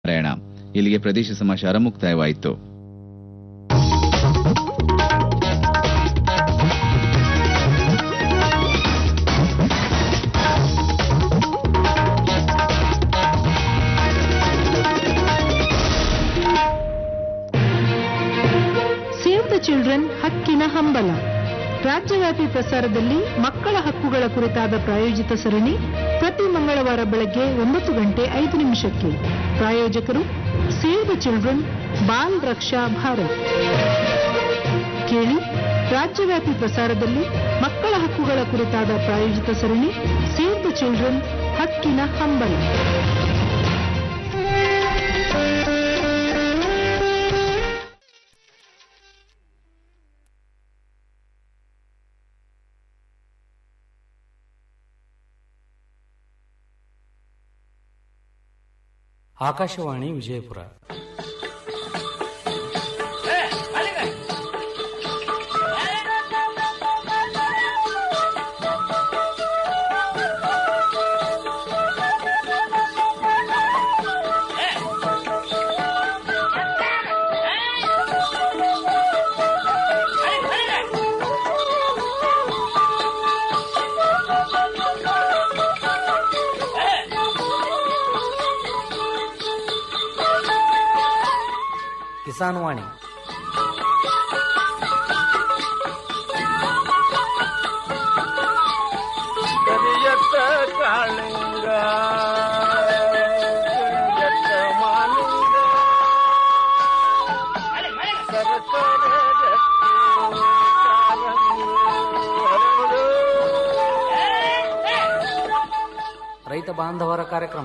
ನಾರಾಯಣ ಇಲ್ಲಿಗೆ ಪ್ರದೇಶ ಸಮಾಚಾರ ಮುಕ್ತಾಯವಾಯಿತು ಸೇವ್ ದ ಚಿಲ್ಡ್ರನ್ ಹಕ್ಕಿನ ಹಂಬಲ ರಾಜ್ಯವ್ಯಾಪಿ ಪ್ರಸಾರದಲ್ಲಿ ಮಕ್ಕಳ ಹಕ್ಕುಗಳ ಕುರಿತಾದ ಪ್ರಾಯೋಜಿತ ಸರಣಿ ಪ್ರತಿ ಮಂಗಳವಾರ ಬೆಳಗ್ಗೆ ಒಂಬತ್ತು ಗಂಟೆ ಐದು ನಿಮಿಷಕ್ಕೆ ಪ್ರಾಯೋಜಕರು save the children Bal Raksha Bharat ಕೇಳಿ ರಾಜ್ಯವ್ಯಾಪಿ ಪ್ರಸಾರದಲ್ಲಿ ಮಕ್ಕಳ ಹಕ್ಕುಗಳ ಕುರಿತಾದ ಪ್ರಾಯೋಜಿತ ಸರಣಿ ಸೇವ್ ದ ಚಿಲ್ಡ್ರನ್ ಹಕ್ಕಿನ ಹಂಬಲ ಆಕಾಶವಾಣಿ ವಿಜಯಪುರ ಕಿಸಾನ್ ವಾಣಿ ಕರಿಯತ್ತ ಕಾಳಿಂಗ ಕರಿಯತ್ತ ಮಾಲಿಂಗ ಸರಸರ ರಕ್ತಿ ಕಾರಂಗಿ ಹರಡು. ರೈತ ಬಾಂಧವರ ಕಾರ್ಯಕ್ರಮ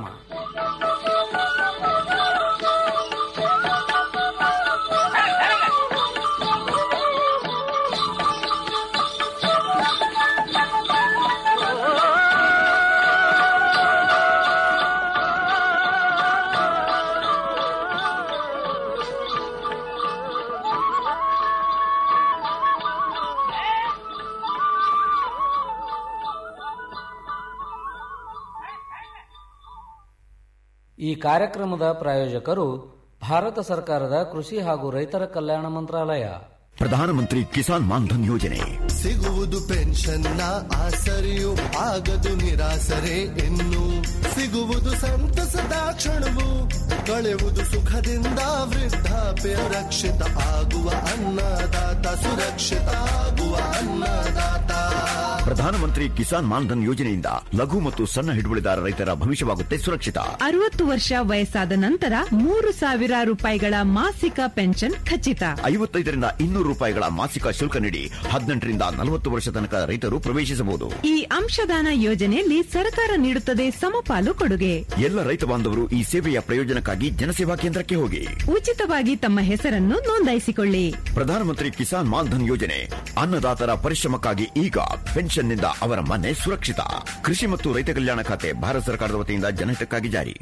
ಈ ಕಾರ್ಯಕ್ರಮದ ಪ್ರಾಯೋಜಕರು ಭಾರತ ಸರ್ಕಾರದ ಕೃಷಿ ಹಾಗೂ ರೈತರ ಕಲ್ಯಾಣ ಮಂತ್ರಾಲಯ ಪ್ರಧಾನಮಂತ್ರಿ ಕಿಸಾನ್ ಮಾನ್ಧನ್ ಯೋಜನೆ ಸಿಗುವುದು ಪೆನ್ಷನ್ನ ಆಸರೆಯು ಆಗದು ನಿರಾಸರೆ ಇನ್ನು ಸಿಗುವುದು ಸಂತಸದ ಕ್ಷಣವು ಕಳೆಯುವುದು ಸುಖದಿಂದ ವೃದ್ಧಾಪ್ಯ ರಕ್ಷಿತ ಆಗುವ ಅನ್ನದಾತ ಸುರಕ್ಷಿತ ಆಗುವ ಅನ್ನದಾತ ಪ್ರಧಾನಮಂತ್ರಿ ಕಿಸಾನ್ ಮಾನ್ಧನ್ ಯೋಜನೆಯಿಂದ ಲಘು ಮತ್ತು ಸಣ್ಣ ಹಿಡುವಳಿದಾರ ರೈತರ ಭವಿಷ್ಯವಾಗುತ್ತೆ ಸುರಕ್ಷಿತ ಅರವತ್ತು ವರ್ಷ ವಯಸ್ಸಾದ ನಂತರ ಮೂರು ಸಾವಿರ ರೂಪಾಯಿಗಳ ಮಾಸಿಕ ಪೆನ್ಷನ್ ಖಚಿತ ಐವತ್ತೈದರಿಂದ ಇನ್ನೂರು ರೂಪಾಯಿಗಳ ಮಾಸಿಕ ಶುಲ್ಕ ನೀಡಿ ಹದಿನೆಂಟರಿಂದ ನಲವತ್ತು ವರ್ಷ ತನಕ ರೈತರು ಪ್ರವೇಶಿಸಬಹುದು ಈ ಅಂಶದಾನ ಯೋಜನೆಯಲ್ಲಿ ಸರ್ಕಾರ ನೀಡುತ್ತದೆ ಸಮಪಾಲು ಕೊಡುಗೆ ಎಲ್ಲ ರೈತ ಬಾಂಧವರು ಈ ಸೇವೆಯ ಪ್ರಯೋಜನಕ್ಕಾಗಿ ಜನಸೇವಾ ಕೇಂದ್ರಕ್ಕೆ ಹೋಗಿ ಉಚಿತವಾಗಿ ತಮ್ಮ ಹೆಸರನ್ನು ನೋಂದಾಯಿಸಿಕೊಳ್ಳಿ ಪ್ರಧಾನಮಂತ್ರಿ ಕಿಸಾನ್ ಮಾನ್ಧನ್ ಯೋಜನೆ ಅನ್ನದಾತರ ಪರಿಶ್ರಮಕ್ಕಾಗಿ ಈಗ ಪೆನ್ಷನ್ನಿಂದ ಅವರ ಮನೆ ಸುರಕ್ಷಿತ ಕೃಷಿ ಮತ್ತು ರೈತ ಕಲ್ಯಾಣ ಖಾತೆ ಭಾರತ ಸರ್ಕಾರದ ವತಿಯಿಂದ ಜನಹಿತಕ್ಕಾಗಿ ಜಾರಿ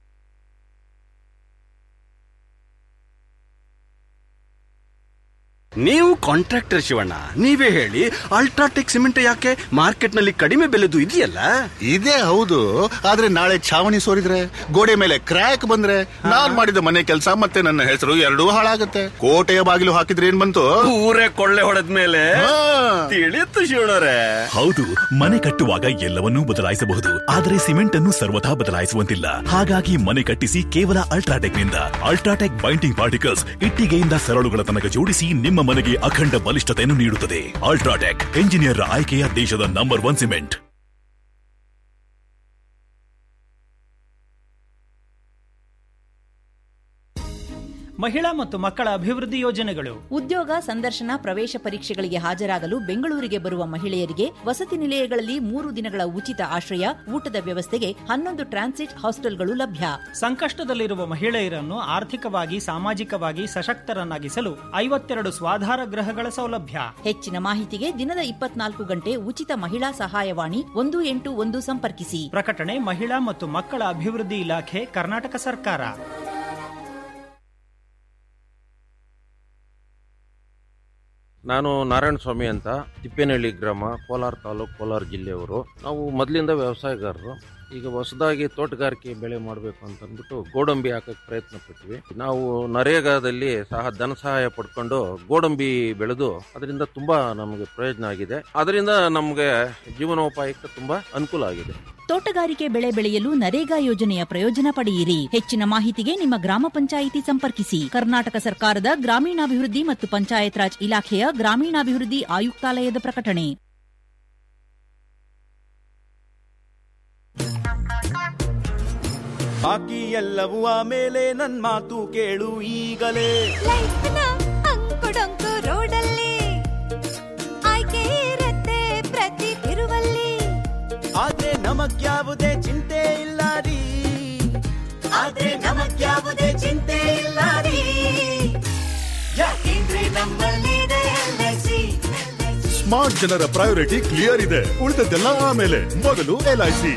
ನೀವು ಕಾಂಟ್ರಾಕ್ಟರ್ ಶಿವಣ್ಣ ನೀವೇ ಹೇಳಿ ಅಲ್ಟ್ರಾಟೆಕ್ ಸಿಮೆಂಟ್ ಯಾಕೆ ಮಾರ್ಕೆಟ್ ನಲ್ಲಿ ಕಡಿಮೆ ಬೆಲೆದು ಇದೆಯಲ್ಲ ಇದೇ ಹೌದು ಆದ್ರೆ ನಾಳೆ ಛಾವಣಿ ಸೋರಿದ್ರೆ ಗೋಡೆ ಮೇಲೆ ಕ್ರ್ಯಾಕ್ ಬಂದ್ರೆ ನಾನ್ ಮಾಡಿದ ಮನೆ ಕೆಲಸ ಮತ್ತೆ ನನ್ನ ಹೆಸರು ಎರಡೂ ಹಾಳಾಗತ್ತೆ ಕೋಟೆಯ ಬಾಗಿಲು ಹಾಕಿದ್ರೆ ಏನ್ ಬಂತು ಊರೇ ಕೊಳ್ಳೆ ಹೊಡೆದ ಮೇಲೆ ಹಾ. ತಿಳಿಯುತ್ತು ಶಿವಣ್ಣರೇ ಹೌದು ಮನೆ ಕಟ್ಟುವಾಗ ಎಲ್ಲವನ್ನೂ ಬದಲಾಯಿಸಬಹುದು ಆದರೆ ಸಿಮೆಂಟ್ ಅನ್ನು ಸರ್ವಥಾ ಬದಲಾಯಿಸುವಂತಿಲ್ಲ ಹಾಗಾಗಿ ಮನೆ ಕಟ್ಟಿಸಿ ಕೇವಲ ಅಲ್ಟ್ರಾಟೆಕ್ ನಿಂದ ಅಲ್ಟ್ರಾಟೆಕ್ ಬೈಂಡಿಂಗ್ ಪಾರ್ಟಿಕಲ್ಸ್ ಇಟ್ಟಿಗೆಯಿಂದ ಸರಳುಗಳ ತನಕ ಜೋಡಿಸಿ ನಿಮ್ಮ ಮನೆಗೆ ಅಖಂಡ ಬಲಿಷ್ಠತೆಯನ್ನು ನೀಡುತ್ತದೆ ಅಲ್ಟ್ರಾಟೆಕ್ ಎಂಜಿನಿಯರ್ ಆಯ್ಕೆಯ ದೇಶದ ನಂಬರ್ ಒನ್ ಸಿಮೆಂಟ್ ಮಹಿಳಾ ಮತ್ತು ಮಕ್ಕಳ ಅಭಿವೃದ್ಧಿ ಯೋಜನೆಗಳು ಉದ್ಯೋಗ ಸಂದರ್ಶನ ಪ್ರವೇಶ ಪರೀಕ್ಷೆಗಳಿಗೆ ಹಾಜರಾಗಲು ಬೆಂಗಳೂರಿಗೆ ಬರುವ ಮಹಿಳೆಯರಿಗೆ ವಸತಿ ನಿಲಯಗಳಲ್ಲಿ ಮೂರು ದಿನಗಳ ಉಚಿತ ಆಶ್ರಯ ಊಟದ ವ್ಯವಸ್ಥೆಗೆ ಹನ್ನೊಂದು ಟ್ರಾನ್ಸಿಟ್ ಹಾಸ್ಟೆಲ್ಗಳು ಲಭ್ಯ ಸಂಕಷ್ಟದಲ್ಲಿರುವ ಮಹಿಳೆಯರನ್ನು ಆರ್ಥಿಕವಾಗಿ ಸಾಮಾಜಿಕವಾಗಿ ಸಶಕ್ತರನ್ನಾಗಿಸಲು ಐವತ್ತೆರಡು ಸ್ವಾಧಾರ ಗೃಹಗಳ ಸೌಲಭ್ಯ ಹೆಚ್ಚಿನ ಮಾಹಿತಿಗೆ ದಿನದ ಇಪ್ಪತ್ನಾಲ್ಕು ಗಂಟೆ ಉಚಿತ ಮಹಿಳಾ ಸಹಾಯವಾಣಿ ಒಂದು ಎಂಟು ಒಂದು ಸಂಪರ್ಕಿಸಿ ಪ್ರಕಟಣೆ ಮಹಿಳಾ ಮತ್ತು ಮಕ್ಕಳ ಅಭಿವೃದ್ಧಿ ಇಲಾಖೆ ಕರ್ನಾಟಕ ಸರ್ಕಾರ ನಾನು ನಾರಾಯಣ ಸ್ವಾಮಿ ಅಂತ ತಿಪ್ಪೇನಹಳ್ಳಿ ಗ್ರಾಮ ಕೋಲಾರ ತಾಲೂಕು ಕೋಲಾರ ಜಿಲ್ಲೆಯವರು ನಾವು ಮೊದಲಿಂದ ವ್ಯವಸಾಯಗಾರರು ಈಗ ಹೊಸದಾಗಿ ತೋಟಗಾರಿಕೆ ಬೆಳೆ ಮಾಡಬೇಕು ಅಂತ ಅಂದ್ಬಿಟ್ಟು ಗೋಡಂಬಿ ಹಾಕಕ್ಕೆ ಪ್ರಯತ್ನ ಪಟ್ವಿ ನಾವು ನರೇಗಾದಲ್ಲಿ ಸಹ ಧನ ಸಹಾಯ ಪಡ್ಕೊಂಡು ಗೋಡಂಬಿ ಬೆಳೆದು ಅದರಿಂದ ತುಂಬಾ ನಮಗೆ ಪ್ರಯೋಜನ ಆಗಿದೆ ಅದರಿಂದ ನಮಗೆ ಜೀವನೋಪಾಯಕ್ಕೆ ತುಂಬಾ ಅನುಕೂಲ ಆಗಿದೆ ತೋಟಗಾರಿಕೆ ಬೆಳೆ ಬೆಳೆಯಲು ನರೇಗಾ ಯೋಜನೆಯ ಪ್ರಯೋಜನ ಪಡೆಯಿರಿ ಹೆಚ್ಚಿನ ಮಾಹಿತಿಗೆ ನಿಮ್ಮ ಗ್ರಾಮ ಪಂಚಾಯಿತಿ ಸಂಪರ್ಕಿಸಿ ಕರ್ನಾಟಕ ಸರ್ಕಾರದ ಗ್ರಾಮೀಣಾಭಿವೃದ್ಧಿ ಮತ್ತು ಪಂಚಾಯತ್ ರಾಜ್ ಇಲಾಖೆಯ ಗ್ರಾಮೀಣಾಭಿವೃದ್ಧಿ ಆಯುಕ್ತಾಲಯದ ಪ್ರಕಟಣೆ ಬಾಕಿ ಎಲ್ಲವೂ ಆಮೇಲೆ ನನ್ ಮಾತು ಕೇಳು ಈಗಲೇ ಅಂಕುಡೊಂಕು ರೋಡಲ್ಲಿ ಆಯ್ಕೆ ಇರತ್ತೆ ಪ್ರತಿ ತಿರುವಲ್ಲಿ ಆದ್ರೆ ನಮಗ್ಯಾವುದೇ ಚಿಂತೆ ಇಲ್ಲ ರೀ ಆದ್ರೆ ನಮಗ್ಯಾವುದೇ ಚಿಂತೆ ಇಲ್ಲ ರೀ ಯಾಕೆಂದ್ರೆ ನಮ್ಮಲ್ಲಿದೆ ಎಲ್ಐಸಿ ಸ್ಮಾರ್ಟ್ ಜನರ ಪ್ರಯಾರಿಟಿ ಕ್ಲಿಯರ್ ಇದೆ ಉಳಿದದ್ದೆಲ್ಲ ಆಮೇಲೆ ಮೊದಲು ಎಲ್ಐಸಿ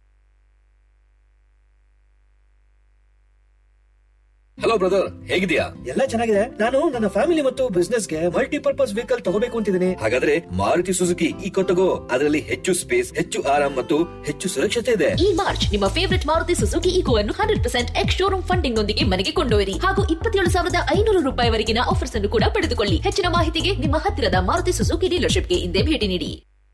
ಹಲೋ ಬ್ರದರ್ ಹೇಗಿದ್ಯಾ ಎಲ್ಲ ಚೆನ್ನಾಗಿದೆ ನಾನು ನನ್ನ ಫ್ಯಾಮಿಲಿ ಮತ್ತು ಬಿಸ್ನೆಸ್ ಗೆ ಮಲ್ಟಿಪರ್ಪಸ್ ವೆಹಿಕಲ್ ತಗೋಬೇಕು ಅಂತಿದ್ದೀನಿ ಹಾಗಾದ್ರೆ ಮಾರುತಿ ಸುಜುಕಿ ಈಕೋ ತಗೋ ಅದರಲ್ಲಿ ಹೆಚ್ಚು ಸ್ಪೇಸ್ ಹೆಚ್ಚು ಆರಾಮ್ ಮತ್ತು ಹೆಚ್ಚು ಸುರಕ್ಷತೆ ಇದೆ ಈ ಮಾರ್ಚ್ ನಿಮ್ಮ ಫೇವರಿಟ್ ಮಾರುತಿ ಸುಜುಕಿ ಈಗೋ ಅನ್ನು hundred percent ex showroom funding ಒಂದಿಗೆ ಮನೆಗೆ ಕೊಂಡೊಯ್ಯಿರಿ ಹಾಗೂ ಇಪ್ಪತ್ತೇಳು ಸಾವಿರದ ಐನೂರು ರೂಪಾಯಿವರೆಗಿನ ಆಫರ್ಸ್ ಅನ್ನು ಕೂಡ ಪಡೆದುಕೊಳ್ಳಿ ಹೆಚ್ಚಿನ ಮಾಹಿತಿಗೆ ನಿಮ್ಮ ಹತ್ತಿರದ ಮಾರುತಿ ಸುಜುಕಿ ಡೀಲರ್ಶಿಪ್ಗೆ ಹಿಂದೆ ಭೇಟಿ ನೀಡಿ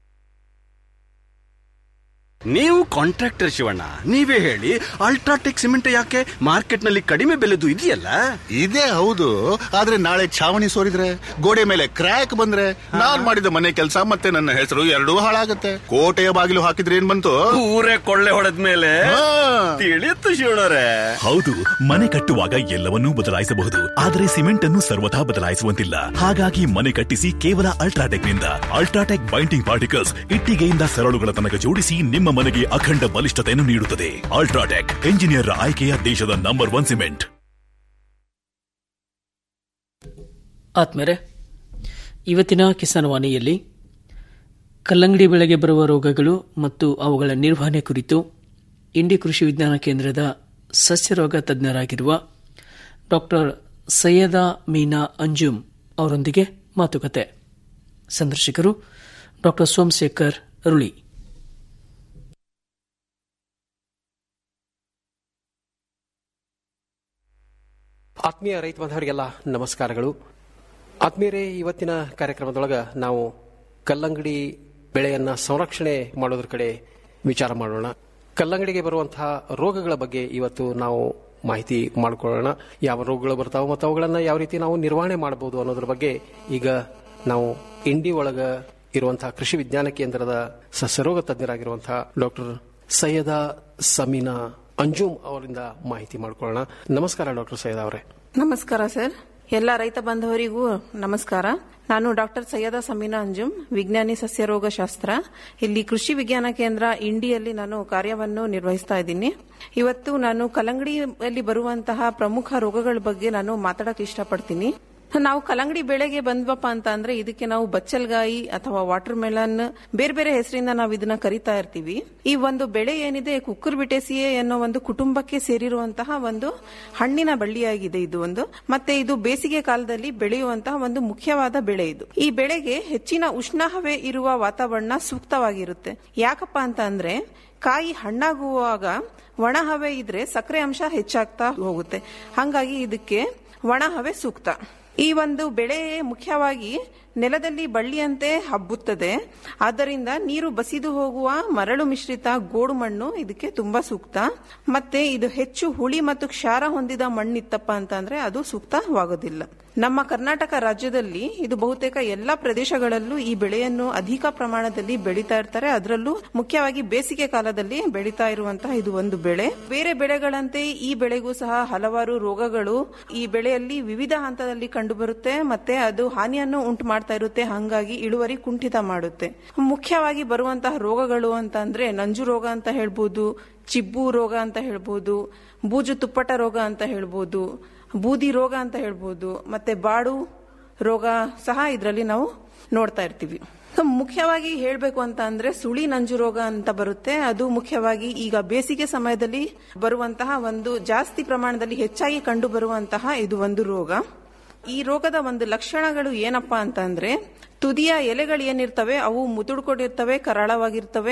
ನೀವು ಕಾಂಟ್ರಾಕ್ಟರ್ ಶಿವಣ್ಣ ನೀವೇ ಹೇಳಿ ಅಲ್ಟ್ರಾಟೆಕ್ ಸಿಮೆಂಟ್ ಯಾಕೆ ಮಾರ್ಕೆಟ್ ನಲ್ಲಿ ಕಡಿಮೆ ಬೆಲೆದು ಇದೆಯಲ್ಲ ಇದೇ ಹೌದು ಆದ್ರೆ ನಾಳೆ ಛಾವಣಿ ಸೋರಿದ್ರೆ ಗೋಡೆ ಮೇಲೆ ಕ್ರ್ಯಾಕ್ ಬಂದ್ರೆ ನಾನ್ ಮಾಡಿದ ಮನೆ ಕೆಲಸ ಮತ್ತೆ ನನ್ನ ಹೆಸರು ಎರಡೂ ಹಾಳಾಗತ್ತೆ ಕೋಟೆಯ ಬಾಗಿಲು ಹಾಕಿದ್ರೆ ಏನ್ ಬಂತು ಊರೇ ಕೊಳ್ಳೆ ಹೊಡೆದ ಮೇಲೆ ತಿಳಿಯುತ್ತು ಶಿವಣ್ಣರೇ ಹೌದು ಮನೆ ಕಟ್ಟುವಾಗ ಎಲ್ಲವನ್ನೂ ಬದಲಾಯಿಸಬಹುದು ಆದರೆ ಸಿಮೆಂಟ್ ಅನ್ನು ಸರ್ವಥಾ ಬದಲಾಯಿಸುವಂತಿಲ್ಲ ಹಾಗಾಗಿ ಮನೆ ಕಟ್ಟಿಸಿ ಕೇವಲ ಅಲ್ಟ್ರಾಟೆಕ್ ನಿಂದ ಅಲ್ಟ್ರಾಟೆಕ್ ಬೈಂಡಿಂಗ್ ಪಾರ್ಟಿಕಲ್ಸ್ ಇಟ್ಟಿಗೆಯಿಂದ ಸರಳುಗಳ ತನಕ ಜೋಡಿಸಿ ನಿಮ್ಮ ಮನೆಗೆ ಅಖಂಡ ಬಲಿಷ್ಠತೆಯನ್ನು ನೀಡುತ್ತದೆ ಅಲ್ಟ್ರಾಟೆಕ್ ಎಂಜಿನಿಯರ್ ಆಯ್ಕೆಯ ದೇಶದ ನಂಬರ್ ಒನ್ ಸಿಮೆಂಟ್ ಆತ್ಮರೆ ಇವತ್ತಿನ ಕಿಸಾನ್ ವಾಣಿಯಲ್ಲಿ ಕಲ್ಲಂಗಡಿ ಬೆಳೆಗೆ ಬರುವ ರೋಗಗಳು ಮತ್ತು ಅವುಗಳ ನಿರ್ವಹಣೆ ಕುರಿತು ಇಂಡಿ ಕೃಷಿ ವಿಜ್ಞಾನ ಕೇಂದ್ರದ ಸಸ್ಯರೋಗ ತಜ್ಞರಾಗಿರುವ ಡಾಕ್ಟರ್ ಸೈಯದಾ ಮೀನಾ ಅಂಜುಮ್ ಅವರೊಂದಿಗೆ ಮಾತುಕತೆ ಸಂದರ್ಶಕರು ಡಾಕ್ಟರ್ ಸೋಮಶೇಖರ್ ಅರುಳಿ ಆತ್ಮೀಯ ರೈತ ಬಾಂಧವರಿಗೆಲ್ಲ ನಮಸ್ಕಾರಗಳು ಆತ್ಮೀಯರೇ ಇವತ್ತಿನ ಕಾರ್ಯಕ್ರಮದೊಳಗ ನಾವು ಕಲ್ಲಂಗಡಿ ಬೆಳೆಯನ್ನ ಸಂರಕ್ಷಣೆ ಮಾಡೋದ್ರ ಕಡೆ ವಿಚಾರ ಮಾಡೋಣ ಕಲ್ಲಂಗಡಿಗೆ ಬರುವಂತಹ ರೋಗಗಳ ಬಗ್ಗೆ ಇವತ್ತು ನಾವು ಮಾಹಿತಿ ಮಾಡಿಕೊಳ್ಳೋಣ ಯಾವ ರೋಗಗಳು ಬರ್ತಾವೆ ಮತ್ತು ಅವುಗಳನ್ನ ಯಾವ ರೀತಿ ನಾವು ನಿರ್ವಹಣೆ ಮಾಡಬಹುದು ಅನ್ನೋದ್ರ ಬಗ್ಗೆ ಈಗ ನಾವು ಇಂಡಿ ಒಳಗ ಇರುವಂತಹ ಕೃಷಿ ವಿಜ್ಞಾನ ಕೇಂದ್ರದ ಸಸ್ಯರೋಗ ತಜ್ಞರಾಗಿರುವಂತಹ ಡಾಕ್ಟರ್ ಸೈಯದಾ ಸಮೀನಾ ಅಂಜುಮ್ ಅವರಿಂದ ಮಾಹಿತಿ ಮಾಡ್ಕೊಳ್ಳೋಣ ನಮಸ್ಕಾರ ಡಾಕ್ಟರ್ ಸೈಯದ್ ಅವರೇ ನಮಸ್ಕಾರ ಸರ್ ಎಲ್ಲ ರೈತ ಬಾಂಧವರಿಗೂ ನಮಸ್ಕಾರ ನಾನು ಡಾಕ್ಟರ್ ಸೈಯದಾ ಸಮೀನಾ ಅಂಜುಮ್ ವಿಜ್ಞಾನಿ ಸಸ್ಯರೋಗ ಶಾಸ್ತ್ರ ಇಲ್ಲಿ ಕೃಷಿ ವಿಜ್ಞಾನ ಕೇಂದ್ರ ಇಂಡಿಯಲ್ಲಿ ನಾನು ಕಾರ್ಯವನ್ನು ನಿರ್ವಹಿಸ್ತಾ ಇದ್ದೀನಿ ಇವತ್ತು ನಾನು ಕಲ್ಲಂಗಡಿಯಲ್ಲಿ ಬರುವಂತಹ ಪ್ರಮುಖ ರೋಗಗಳ ಬಗ್ಗೆ ನಾನು ಮಾತಾಡಕ್ ಇಷ್ಟಪಡ್ತೀನಿ ನಾವು ಕಲ್ಲಂಗಡಿ ಬೆಳೆಗೆ ಬಂದ್ವಪ್ಪ ಅಂತ ಅಂದ್ರೆ ಇದಕ್ಕೆ ನಾವು ಬಚ್ಚಲ್ಗಾಯಿ ಅಥವಾ ವಾಟರ್ ಮೆಲನ್ ಬೇರೆ ಬೇರೆ ಹೆಸರಿಂದ ನಾವು ಇದನ್ನ ಕರಿತಾ ಇರ್ತೀವಿ ಈ ಒಂದು ಬೆಳೆ ಏನಿದೆ ಕುಕ್ಕರ್ ಬಿಟೇಸಿಯೇ ಅನ್ನೋ ಒಂದು ಕುಟುಂಬಕ್ಕೆ ಸೇರಿರುವಂತಹ ಒಂದು ಹಣ್ಣಿನ ಬಳ್ಳಿಯಾಗಿದೆ ಇದು ಒಂದು ಮತ್ತೆ ಇದು ಬೇಸಿಗೆ ಕಾಲದಲ್ಲಿ ಬೆಳೆಯುವಂತಹ ಒಂದು ಮುಖ್ಯವಾದ ಬೆಳೆ ಇದು ಈ ಬೆಳೆಗೆ ಹೆಚ್ಚಿನ ಉಷ್ಣಹವೆ ಇರುವ ವಾತಾವರಣ ಸೂಕ್ತವಾಗಿರುತ್ತೆ ಯಾಕಪ್ಪ ಅಂತ ಅಂದ್ರೆ ಕಾಯಿ ಹಣ್ಣಾಗುವಾಗ ಒಣ ಹವೆ ಇದ್ರೆ ಸಕ್ಕರೆ ಅಂಶ ಹೆಚ್ಚಾಗ್ತಾ ಹೋಗುತ್ತೆ ಹಾಗಾಗಿ ಇದಕ್ಕೆ ಒಣ ಹವೆ ಸೂಕ್ತ ಈ ಒಂದು ಬೆಳೆ ಮುಖ್ಯವಾಗಿ ನೆಲದಲ್ಲಿ ಬಳ್ಳಿಯಂತೆ ಹಬ್ಬುತ್ತದೆ ಆದ್ದರಿಂದ ನೀರು ಬಸಿದು ಹೋಗುವ ಮರಳು ಮಿಶ್ರಿತ ಗೋಡು ಮಣ್ಣು ಇದಕ್ಕೆ ತುಂಬಾ ಸೂಕ್ತ ಮತ್ತೆ ಇದು ಹೆಚ್ಚು ಹುಳಿ ಮತ್ತು ಕ್ಷಾರ ಹೊಂದಿದ ಮಣ್ಣಿತ್ತಪ್ಪ ಅಂತಂದ್ರೆ ಅದು ಸೂಕ್ತವಾಗೋದಿಲ್ಲ ನಮ್ಮ ಕರ್ನಾಟಕ ರಾಜ್ಯದಲ್ಲಿ ಇದು ಬಹುತೇಕ ಎಲ್ಲಾ ಪ್ರದೇಶಗಳಲ್ಲೂ ಈ ಬೆಳೆಯನ್ನು ಅಧಿಕ ಪ್ರಮಾಣದಲ್ಲಿ ಬೆಳೀತಾ ಇರ್ತಾರೆ ಅದರಲ್ಲೂ ಮುಖ್ಯವಾಗಿ ಬೇಸಿಗೆ ಕಾಲದಲ್ಲಿ ಬೆಳೀತಾ ಇರುವಂತಹ ಇದು ಒಂದು ಬೆಳೆ ಬೇರೆ ಬೆಳೆಗಳಂತೆ ಈ ಬೆಳೆಗೂ ಸಹ ಹಲವಾರು ರೋಗಗಳು ಈ ಬೆಳೆಯಲ್ಲಿ ವಿವಿಧ ಹಂತದಲ್ಲಿ ಕಂಡುಬರುತ್ತೆ ಮತ್ತೆ ಅದು ಹಾನಿಯನ್ನು ಉಂಟು ಮಾಡ್ತಾ ಇರುತ್ತೆ ಹಾಗಾಗಿ ಇಳುವರಿ ಕುಂಠಿತ ಮಾಡುತ್ತೆ ಮುಖ್ಯವಾಗಿ ಬರುವಂತಹ ರೋಗಗಳು ಅಂತ ಅಂದ್ರೆ ನಂಜು ರೋಗ ಅಂತ ಹೇಳ್ಬೋದು ಚಿಬ್ಬು ರೋಗ ಅಂತ ಹೇಳ್ಬೋದು ಬೂಜು ತುಪ್ಪಟ ರೋಗ ಅಂತ ಹೇಳ್ಬೋದು ಬೂದಿ ರೋಗ ಅಂತ ಹೇಳ್ಬೋದು ಮತ್ತೆ ಬಾಡು ರೋಗ ಸಹ ಇದರಲ್ಲಿ ನಾವು ನೋಡ್ತಾ ಇರ್ತೀವಿ ಮುಖ್ಯವಾಗಿ ಹೇಳಬೇಕು ಅಂತ ಅಂದ್ರೆ ಸುಳಿ ನಂಜು ರೋಗ ಅಂತ ಬರುತ್ತೆ ಅದು ಮುಖ್ಯವಾಗಿ ಈಗ ಬೇಸಿಗೆ ಸಮಯದಲ್ಲಿ ಬರುವಂತಹ ಒಂದು ಜಾಸ್ತಿ ಪ್ರಮಾಣದಲ್ಲಿ ಹೆಚ್ಚಾಗಿ ಕಂಡು ಬರುವಂತಹ ಇದು ಒಂದು ರೋಗ ಈ ರೋಗದ ಒಂದು ಲಕ್ಷಣಗಳು ಏನಪ್ಪಾ ಅಂತ ಅಂದ್ರೆ ತುದಿಯ ಎಲೆಗಳು ಏನಿರ್ತವೆ ಅವು ಮುದುಡ್ಕೊಂಡಿರ್ತವೆ ಕರಾಳವಾಗಿರ್ತವೆ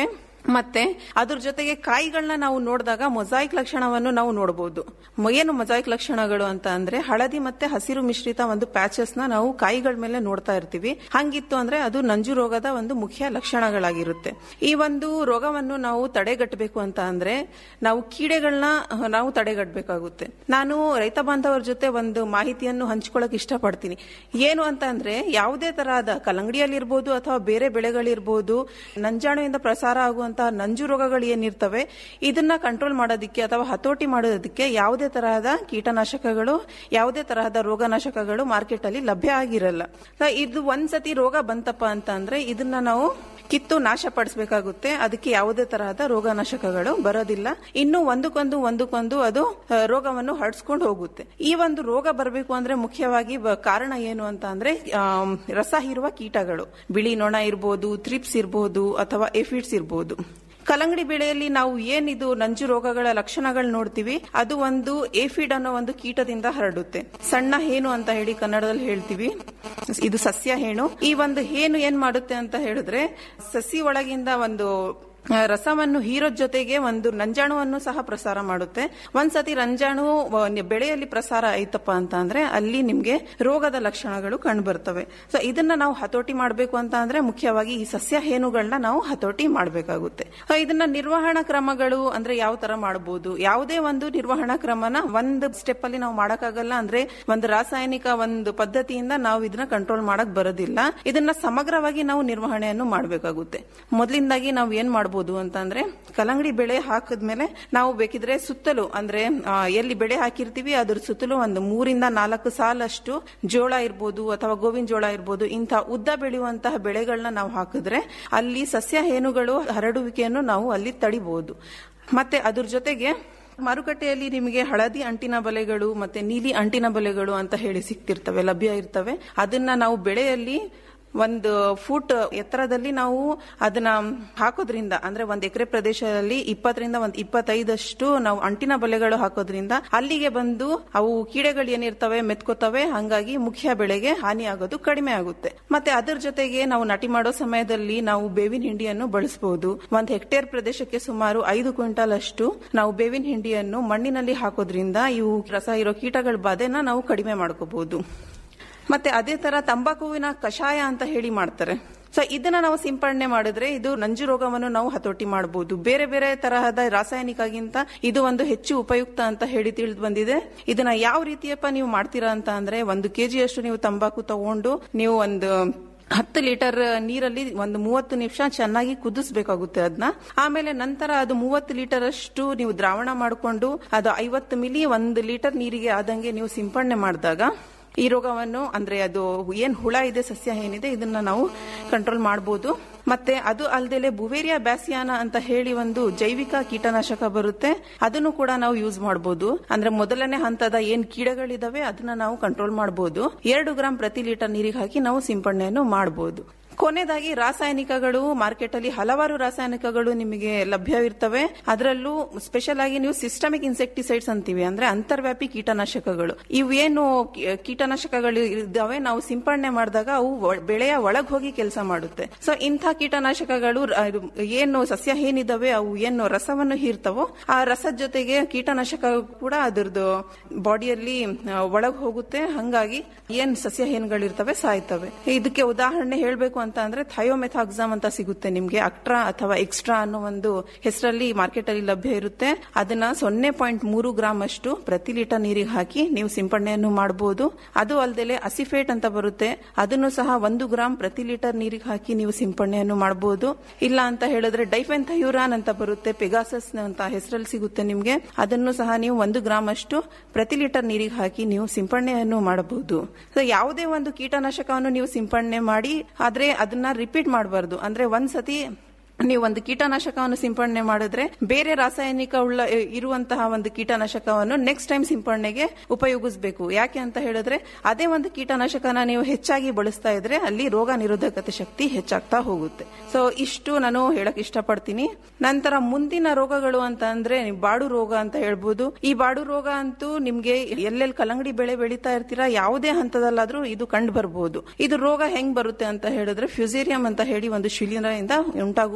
ಮತ್ತೆ ಅದ್ರ ಜೊತೆಗೆ ಕಾಯಿಗಳನ್ನ ನಾವು ನೋಡಿದಾಗ ಮೊಸಾಯಿಕ್ ಲಕ್ಷಣವನ್ನು ನಾವು ನೋಡಬಹುದು ಏನು ಮೊಸಾಯಿಕ್ ಲಕ್ಷಣಗಳು ಅಂತ ಅಂದ್ರೆ ಹಳದಿ ಮತ್ತೆ ಹಸಿರು ಮಿಶ್ರಿತ ಒಂದು ಪ್ಯಾಚಸ್ ನ ನಾವು ಕಾಯಿಗಳ ಮೇಲೆ ನೋಡ್ತಾ ಇರ್ತೀವಿ ಹಂಗಿತ್ತು ಅಂದ್ರೆ ಅದು ನಂಜು ರೋಗದ ಒಂದು ಮುಖ್ಯ ಲಕ್ಷಣಗಳಾಗಿರುತ್ತೆ ಈ ಒಂದು ರೋಗವನ್ನು ನಾವು ತಡೆಗಟ್ಟಬೇಕು ಅಂತ ಅಂದ್ರೆ ನಾವು ಕೀಡೆಗಳನ್ನ ನಾವು ತಡೆಗಟ್ಟಬೇಕಾಗುತ್ತೆ ನಾನು ರೈತ ಬಾಂಧವರ ಜೊತೆ ಒಂದು ಮಾಹಿತಿಯನ್ನು ಹಂಚ್ಕೊಳ್ಳಕ್ ಇಷ್ಟಪಡ್ತೀನಿ ಏನು ಅಂತ ಅಂದ್ರೆ ಯಾವುದೇ ತರಹದ ಕಲ್ಲಂಗಡಿಯಲ್ಲಿರ್ಬೋದು ಅಥವಾ ಬೇರೆ ಬೆಳೆಗಳಿರ್ಬೋದು ನಂಜಾಣುವಿಂದ ಪ್ರಸಾರ ಆಗುವಂತಹ ನಂಜು ರೋಗಗಳು ಏನಿರ್ತವೆ ಇದನ್ನ ಕಂಟ್ರೋಲ್ ಮಾಡೋದಕ್ಕೆ ಅಥವಾ ಹತೋಟಿ ಮಾಡೋದಕ್ಕೆ ಯಾವುದೇ ತರಹದ ಕೀಟನಾಶಕಗಳು ಯಾವುದೇ ತರಹದ ರೋಗನಾಶಕಗಳು ಮಾರ್ಕೆಟ್ ಅಲ್ಲಿ ಲಭ್ಯ ಆಗಿರಲ್ಲ ಸೊ ಇದು ಒಂದ್ಸತಿ ರೋಗ ಬಂತಪ್ಪ ಅಂತ ಅಂದ್ರೆ ಇದನ್ನ ನಾವು ಕಿತ್ತು ನಾಶ ಪಡಿಸಬೇಕಾಗುತ್ತೆ ಅದಕ್ಕೆ ಯಾವುದೇ ತರಹದ ರೋಗನಾಶಕಗಳು ಬರೋದಿಲ್ಲ ಇನ್ನು ಒಂದಕ್ಕೊಂದು ಒಂದಕ್ಕೊಂದು ಅದು ಆ, ರೋಗವನ್ನು ಹರಡ್ಸ್ಕೊಂಡು ಹೋಗುತ್ತೆ ಈ ಒಂದು ರೋಗ ಬರಬೇಕು ಅಂದ್ರೆ ಮುಖ್ಯವಾಗಿ ಬ- ಕಾರಣ ಏನು ಅಂತ ಅಂದ್ರೆ ಆಮ್, ರಸ ಹೀರುವ ಕೀಟಗಳು ಬಿಳಿ ನೊಣ ಇರ್ಬೋದು ಥ್ರಿಪ್ಸ್ ಇರ್ಬೋದು ಅಥವಾ ಎಫಿಡ್ಸ್ ಇರ್ಬೋದು ಕಲ್ಲಂಗಡಿ ಬೆಳೆಯಲ್ಲಿ ನಾವು ಏನಿದು ನಂಜು ರೋಗಗಳ ಲಕ್ಷಣಗಳು ನೋಡ್ತೀವಿ ಅದು ಒಂದು ಏಫಿಡ್ ಅನ್ನೋ ಒಂದು ಕೀಟದಿಂದ ಹರಡುತ್ತೆ ಸಣ್ಣ ಹೇನು ಅಂತ ಹೇಳಿ ಕನ್ನಡದಲ್ಲಿ ಹೇಳ್ತೀವಿ ಇದು ಸಸ್ಯ ಹೇಣು ಈ ಒಂದು ಹೇನು ಏನ್ ಮಾಡುತ್ತೆ ಅಂತ ಹೇಳಿದ್ರೆ ಸಸಿ ಒಳಗಿಂದ ಒಂದು ಆ, ರಸವನ್ನು ಹೀರೋದ್ ಜೊತೆಗೆ ಒಂದು ನಂಜಾಣುವನ್ನು ಸಹ ಪ್ರಸಾರ ಮಾಡುತ್ತೆ ಒಂದ್ಸತಿ ರಂಜಾಣು ಆ, ಬೆಳೆಯಲ್ಲಿ ಪ್ರಸಾರ ಆಯ್ತಪ್ಪ ಅಂತ ಅಂದ್ರೆ ಅಲ್ಲಿ ನಿಮ್ಗೆ ರೋಗದ ಲಕ್ಷಣಗಳು ಕಂಡು ಬರ್ತವೆ ಸೊ ಇದನ್ನ ನಾವು ಹತೋಟಿ ಮಾಡಬೇಕು ಅಂತ ಅಂದ್ರೆ ಮುಖ್ಯವಾಗಿ ಈ ಸಸ್ಯ ಹೇನುಗಳನ್ನ ನಾವು ಹತೋಟಿ ಮಾಡಬೇಕಾಗುತ್ತೆ ಇದನ್ನ ನಿರ್ವಹಣಾ ಕ್ರಮಗಳು ಅಂದ್ರೆ ಯಾವ ತರ ಮಾಡಬಹುದು ಯಾವುದೇ ಒಂದು ನಿರ್ವಹಣಾ ಕ್ರಮನ ಒಂದು ಸ್ಟೆಪ್ ಅಲ್ಲಿ ನಾವು ಮಾಡಕ್ಕಾಗಲ್ಲ ಅಂದ್ರೆ ಒಂದು ರಾಸಾಯನಿಕ ಒಂದು ಪದ್ಧತಿಯಿಂದ ನಾವು ಇದನ್ನ ಕಂಟ್ರೋಲ್ ಮಾಡಕ್ ಬರೋದಿಲ್ಲ ಇದನ್ನ ಸಮಗ್ರವಾಗಿ ನಾವು ನಿರ್ವಹಣೆಯನ್ನು ಮಾಡಬೇಕಾಗುತ್ತೆ ಮೊದಲಿಂದಾಗಿ ನಾವು ಏನ್ ಮಾಡಬಹುದು ಅಂತ ಅಂದ್ರೆ ಕಲ್ಲಂಗಡಿ ಬೆಳೆ ಹಾಕಿದ್ಮೇಲೆ ನಾವು ಬೇಕಿದ್ರೆ ಸುತ್ತಲೂ ಅಂದ್ರೆ ಆ, ಎಲ್ಲಿ ಬೆಳೆ ಹಾಕಿರ್ತೀವಿ ಅದ್ರ ಸುತ್ತಲೂ ಒಂದು ಮೂರಿಂದ ನಾಲ್ಕು ಸಾಲಷ್ಟು ಜೋಳ ಇರ್ಬೋದು ಅಥವಾ ಗೋವಿನ ಜೋಳ ಇರ್ಬೋದು ಇಂಥ ಉದ್ದ ಬೆಳೆಯುವಂತಹ ಬೆಳೆಗಳನ್ನ ನಾವು ಹಾಕಿದ್ರೆ ಅಲ್ಲಿ ಸಸ್ಯ ಹೇನುಗಳು ಹರಡುವಿಕೆಯನ್ನು ನಾವು ಅಲ್ಲಿ ತಡಿಬಹುದು ಮತ್ತೆ ಅದ್ರ ಜೊತೆಗೆ ಮಾರುಕಟ್ಟೆಯಲ್ಲಿ ನಿಮಗೆ ಹಳದಿ ಅಂಟಿನ ಬಲೆಗಳು ಮತ್ತೆ ನೀಲಿ ಅಂಟಿನ ಬಲೆಗಳು ಅಂತ ಹೇಳಿ ಸಿಗ್ತಿರ್ತವೆ ಲಭ್ಯ ಇರ್ತವೆ ಅದನ್ನ ನಾವು ಬೆಳೆಯಲ್ಲಿ ಒಂದು ಫೂಟ್ ಎತ್ತರದಲ್ಲಿ ನಾವು ಅದನ್ನ ಹಾಕೋದ್ರಿಂದ ಅಂದ್ರೆ ಒಂದ್ ಎಕರೆ ಪ್ರದೇಶದಲ್ಲಿ ಇಪ್ಪತ್ತರಿಂದ ಒಂದ್ ಇಪ್ಪತ್ತೈದಷ್ಟು ನಾವು ಅಂಟಿನ ಬಲೆಗಳು ಹಾಕೋದ್ರಿಂದ ಅಲ್ಲಿಗೆ ಬಂದು ಅವು ಕೀಡೆಗಳು ಏನಿರ್ತವೆ ಮೆತ್ಕೋತವೆ ಹಂಗಾಗಿ ಮುಖ್ಯ ಬೆಳೆಗೆ ಹಾನಿ ಆಗೋದು ಕಡಿಮೆ ಆಗುತ್ತೆ ಮತ್ತೆ ಅದರ ಜೊತೆಗೆ ನಾವು ನಾಟಿ ಮಾಡೋ ಸಮಯದಲ್ಲಿ ನಾವು ಬೇವಿನ ಹಿಂಡಿಯನ್ನು ಬಳಸಬಹುದು ಒಂದ್ ಹೆಕ್ಟೇರ್ ಪ್ರದೇಶಕ್ಕೆ ಸುಮಾರು ಐದು ಕ್ವಿಂಟಲ್ ಅಷ್ಟು ನಾವು ಬೇವಿನ ಹಿಂಡಿಯನ್ನು ಮಣ್ಣಿನಲ್ಲಿ ಹಾಕೋದ್ರಿಂದ ಇವು ರಸ ಇರೋ ಕೀಟಗಳ ಬಾಧೆನ ನಾವು ಕಡಿಮೆ ಮಾಡ್ಕೋಬಹುದು ಮತ್ತೆ ಅದೇ ತರ ತಂಬಾಕುವಿನ ಕಷಾಯ ಅಂತ ಹೇಳಿ ಮಾಡ್ತಾರೆ ಸೊ ಇದನ್ನ ನಾವು ಸಿಂಪಡಣೆ ಮಾಡಿದ್ರೆ ಇದು ನಂಜು ರೋಗವನ್ನು ನಾವು ಹತೋಟಿ ಮಾಡಬಹುದು ಬೇರೆ ಬೇರೆ ತರಹದ ರಾಸಾಯನಿಕಗಿಂತ ಇದು ಒಂದು ಹೆಚ್ಚು ಉಪಯುಕ್ತ ಅಂತ ಹೇಳಿ ತಿಳಿದು ಬಂದಿದೆ ಇದನ್ನ ಯಾವ ರೀತಿಯಪ್ಪ ನೀವು ಮಾಡ್ತೀರಾ ಅಂತ ಅಂದ್ರೆ ಒಂದು ಕೆಜಿಯಷ್ಟು ನೀವು ತಂಬಾಕು ತಗೊಂಡು ನೀವು ಒಂದು ಹತ್ತು ಲೀಟರ್ ನೀರಲ್ಲಿ ಒಂದು ಮೂವತ್ತು ನಿಮಿಷ ಚೆನ್ನಾಗಿ ಕುದಿಸ್ಬೇಕಾಗುತ್ತೆ ಅದನ್ನ ಆಮೇಲೆ ನಂತರ ಅದು ಮೂವತ್ತು ಲೀಟರ್ ಅಷ್ಟು ನೀವು ದ್ರಾವಣ ಮಾಡಿಕೊಂಡು ಅದು ಐವತ್ತು ಮಿಲಿ ಒಂದು ಲೀಟರ್ ನೀರಿಗೆ ಆದಂಗೆ ನೀವು ಸಿಂಪಡಣೆ ಮಾಡಿದಾಗ ಈ ರೋಗವನ್ನು ಅಂದ್ರೆ ಅದು ಏನ್ ಹುಳ ಇದೆ ಸಸ್ಯ ಏನಿದೆ ಇದನ್ನ ನಾವು ಕಂಟ್ರೋಲ್ ಮಾಡಬಹುದು ಮತ್ತೆ ಅದು ಅಲ್ಲದೆ ಬುವೇರಿಯಾ ಬ್ಯಾಸಿಯಾನ ಅಂತ ಹೇಳಿ ಒಂದು ಜೈವಿಕ ಕೀಟನಾಶಕ ಬರುತ್ತೆ ಅದನ್ನು ಕೂಡ ನಾವು ಯೂಸ್ ಮಾಡಬಹುದು ಅಂದ್ರೆ ಮೊದಲನೇ ಹಂತದ ಏನ್ ಕೀಡಗಳಿದಾವೆ ಅದನ್ನ ನಾವು ಕಂಟ್ರೋಲ್ ಮಾಡಬಹುದು ಎರಡು ಗ್ರಾಂ ಪ್ರತಿ ಲೀಟರ್ ನೀರಿಗೆ ಹಾಕಿ ನಾವು ಸಿಂಪಡಣೆಯನ್ನು ಮಾಡಬಹುದು ಕೊನೆಯದಾಗಿ ರಾಸಾಯನಿಕಗಳು ಮಾರ್ಕೆಟ್ ಅಲ್ಲಿ ಹಲವಾರು ರಾಸಾಯನಿಕಗಳು ನಿಮಗೆ ಲಭ್ಯವಿರ್ತವೆ ಅದರಲ್ಲೂ ಸ್ಪೆಷಲ್ ಆಗಿ ನೀವು ಸಿಸ್ಟಮಿಕ್ ಇನ್ಸೆಕ್ಟಿಸೈಡ್ಸ್ ಅಂತೀವಿ ಅಂದ್ರೆ ಅಂತರ್ವ್ಯಾಪಿ ಕೀಟನಾಶಕಗಳು ಇವೇನು ಕೀ- ಕೀಟನಾಶಕಗಳು ಇದ್ದಾವೆ ನಾವು ಸಿಂಪಡಣೆ ಮಾಡಿದಾಗ ಅವು ಒ- ಬೆಳೆಯ ಒಳಗ್ ಹೋಗಿ ಕೆಲಸ ಮಾಡುತ್ತೆ ಸೊ ಇಂಥ ಕೀಟನಾಶಕಗಳು ರ- ಇದು ಏನು ಸಸ್ಯ ಏನಿದಾವೆ ಅವು ಏನು ರಸವನ್ನು ಹೀರ್ತವೋ ಆ ರಸದ ಜೊತೆಗೆ ಕೀಟನಾಶಕ ಕೂಡ ಅದರದ್ದು ಬಾಡಿಯಲ್ಲಿ ಒಳಗ್ ಹೋಗುತ್ತೆ ಹಂಗಾಗಿ ಏನ್ ಸಸ್ಯ ಹೇನುಗಳಿರ್ತವೆ ಸಾಯ್ತವೆ ಇದಕ್ಕೆ ಉದಾಹರಣೆ ಹೇಳ್ಬೇಕು ಅಂತ ಅಂದ್ರೆ ಥಯೋಮೆಥಾಕ್ಸಾಮ್ ಅಂತ ಸಿಗುತ್ತೆ ನಿಮ್ಗೆ ಅಕ್ಟ್ರಾ ಅಥವಾ ಎಕ್ಸ್ಟ್ರಾ ಅನ್ನೋ ಒಂದು ಹೆಸರಲ್ಲಿ ಮಾರ್ಕೆಟ್ ಅಲ್ಲಿ ಲಭ್ಯ ಇರುತ್ತೆ ಅದನ್ನ ಸೊನ್ನೆ ಪಾಯಿಂಟ್ ಮೂರು ಗ್ರಾಮ್ ಅಷ್ಟು ಪ್ರತಿ ಲೀಟರ್ ನೀರಿಗೆ ಹಾಕಿ ನೀವು ಸಿಂಪಡಣೆಯನ್ನು ಮಾಡಬಹುದು ಅದು ಅಲ್ಲದೆ ಅಸಿಫೇಟ್ ಅಂತ ಬರುತ್ತೆ ಅದನ್ನು ಸಹ ಒಂದು ಗ್ರಾಮ್ ಪ್ರತಿ ಲೀಟರ್ ನೀರಿಗೆ ಹಾಕಿ ನೀವು ಸಿಂಪಡಣೆಯನ್ನು ಮಾಡಬಹುದು ಇಲ್ಲ ಅಂತ ಹೇಳಿದ್ರೆ ಡೈಫೆನ್ಥಯೂರಾನ್ ಅಂತ ಬರುತ್ತೆ ಪೆಗಾಸಸ್ ಅಂತ ಹೆಸರಲ್ಲಿ ಸಿಗುತ್ತೆ ನಿಮ್ಗೆ ಅದನ್ನು ಸಹ ನೀವು ಒಂದು ಗ್ರಾಮ್ ಅಷ್ಟು ಪ್ರತಿ ಲೀಟರ್ ನೀರಿಗೆ ಹಾಕಿ ನೀವು ಸಿಂಪಡಣೆಯನ್ನು ಮಾಡಬಹುದು ಸೊ ಯಾವುದೇ ಒಂದು ಕೀಟನಾಶಕವನ್ನು ನೀವು ಸಿಂಪಡಣೆ ಮಾಡಿ ಆದ್ರೆ ಅದನ್ನ ರಿಪೀಟ್ ಮಾಡಬಾರ್ದು ಅಂದ್ರೆ ಒಂದ್ಸತಿ ನೀವು ಒಂದು ಕೀಟನಾಶಕವನ್ನು ಸಿಂಪಡಣೆ ಮಾಡಿದ್ರೆ ಬೇರೆ ರಾಸಾಯನಿಕ ಉಳ್ಳ ಇರುವಂತಹ ಒಂದು ಕೀಟನಾಶಕವನ್ನು ನೆಕ್ಸ್ಟ್ ಟೈಮ್ ಸಿಂಪಡಣೆಗೆ ಉಪಯೋಗಿಸಬೇಕು ಯಾಕೆ ಅಂತ ಹೇಳಿದ್ರೆ ಅದೇ ಒಂದು ಕೀಟನಾಶಕನ ನೀವು ಹೆಚ್ಚಾಗಿ ಬಳಸ್ತಾ ಇದ್ರೆ ಅಲ್ಲಿ ರೋಗ ನಿರೋಧಕತೆ ಶಕ್ತಿ ಹೆಚ್ಚಾಗ್ತಾ ಹೋಗುತ್ತೆ ಸೊ ಇಷ್ಟು ನಾನು ಹೇಳಕ್ ಇಷ್ಟಪಡ್ತೀನಿ ನಂತರ ಮುಂದಿನ ರೋಗಗಳು ಅಂತ ಅಂದ್ರೆ ನೀವು ಬಾಡು ರೋಗ ಅಂತ ಹೇಳ್ಬೋದು ಈ ಬಾಡು ರೋಗ ಅಂತೂ ನಿಮ್ಗೆ ಎಲ್ಲೆಲ್ಲಿ ಕಲ್ಲಂಗಡಿ ಬೆಳೆ ಬೆಳೀತಾ ಇರ್ತೀರಾ ಯಾವುದೇ ಹಂತದಲ್ಲಾದ್ರೂ ಇದು ಕಂಡು ಬರಬಹುದು ಇದು ರೋಗ ಹೆಂಗ್ ಬರುತ್ತೆ ಅಂತ ಹೇಳಿದ್ರೆ ಫ್ಯೂಸೇರಿಯಂ ಅಂತ ಹೇಳಿ ಒಂದು ಶಿಲೀಂಧ್ರದಿಂದ ಉಂಟಾಗುವಂತ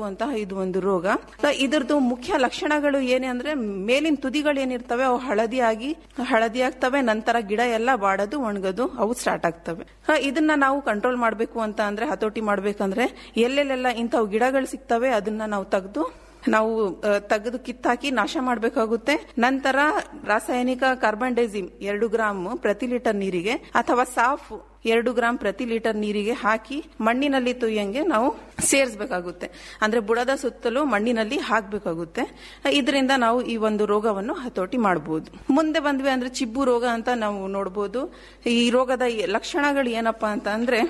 ಬರುವಂತಹ ಇದು ಒಂದು ರೋಗ ಸೊ ಇದ್ರದ್ದು ಮುಖ್ಯ ಲಕ್ಷಣಗಳು ಏನೇ ಅಂದ್ರೆ ಮೇಲಿನ ತುದಿಗಳು ಏನಿರ್ತವೆ ಅವು ಹಳದಿ ಆಗಿ ಹಳದಿ ಆಗ್ತವೆ ನಂತರ ಗಿಡ ಎಲ್ಲ ಬಾಡೋದು ಒಣಗೋದು ಅವು ಸ್ಟಾರ್ಟ್ ಆಗ್ತವೆ ಹ, ಇದನ್ನ ನಾವು ಕಂಟ್ರೋಲ್ ಮಾಡಬೇಕು ಅಂತ ಅಂದ್ರೆ ಹತೋಟಿ ಮಾಡ್ಬೇಕಂದ್ರೆ ಎಲ್ಲೆಲ್ಲೆಲ್ಲ ಇಂಥವು ಗಿಡಗಳು ಸಿಗ್ತವೆ ಅದನ್ನ ನಾವು ತೆಗೆದು ನಾವು ತೆಗೆದು ಕಿತ್ತಾಕಿ ನಾಶ ಮಾಡಬೇಕಾಗುತ್ತೆ ನಂತರ ರಾಸಾಯನಿಕ ಕಾರ್ಬನ್ ಡೈಸಿಮ್ ಎರಡು ಗ್ರಾಮ್ ಪ್ರತಿ ಲೀಟರ್ ನೀರಿಗೆ ಅಥವಾ ಸಾಫ್ ಎರಡು ಗ್ರಾಮ್ ಪ್ರತಿ ಲೀಟರ್ ನೀರಿಗೆ ಹಾಕಿ ಮಣ್ಣಿನಲ್ಲಿ ತುಯ್ಯಂಗೆ ನಾವು ಸೇರಿಸಬೇಕಾಗುತ್ತೆ ಅಂದ್ರೆ ಬುಡದ ಸುತ್ತಲೂ ಮಣ್ಣಿನಲ್ಲಿ ಹಾಕಬೇಕಾಗುತ್ತೆ ಇದರಿಂದ ನಾವು ಈ ಒಂದು ರೋಗವನ್ನು ಹತೋಟಿ ಮಾಡಬಹುದು ಮುಂದೆ ಬಂದ್ವಿ ಅಂದ್ರೆ ಚಿಬ್ಬು ರೋಗ ಅಂತ ನಾವು ನೋಡಬಹುದು ಈ ರೋಗದ ಲಕ್ಷಣಗಳು ಏನಪ್ಪಾ ಅಂತ ಅಂದ್ರೆ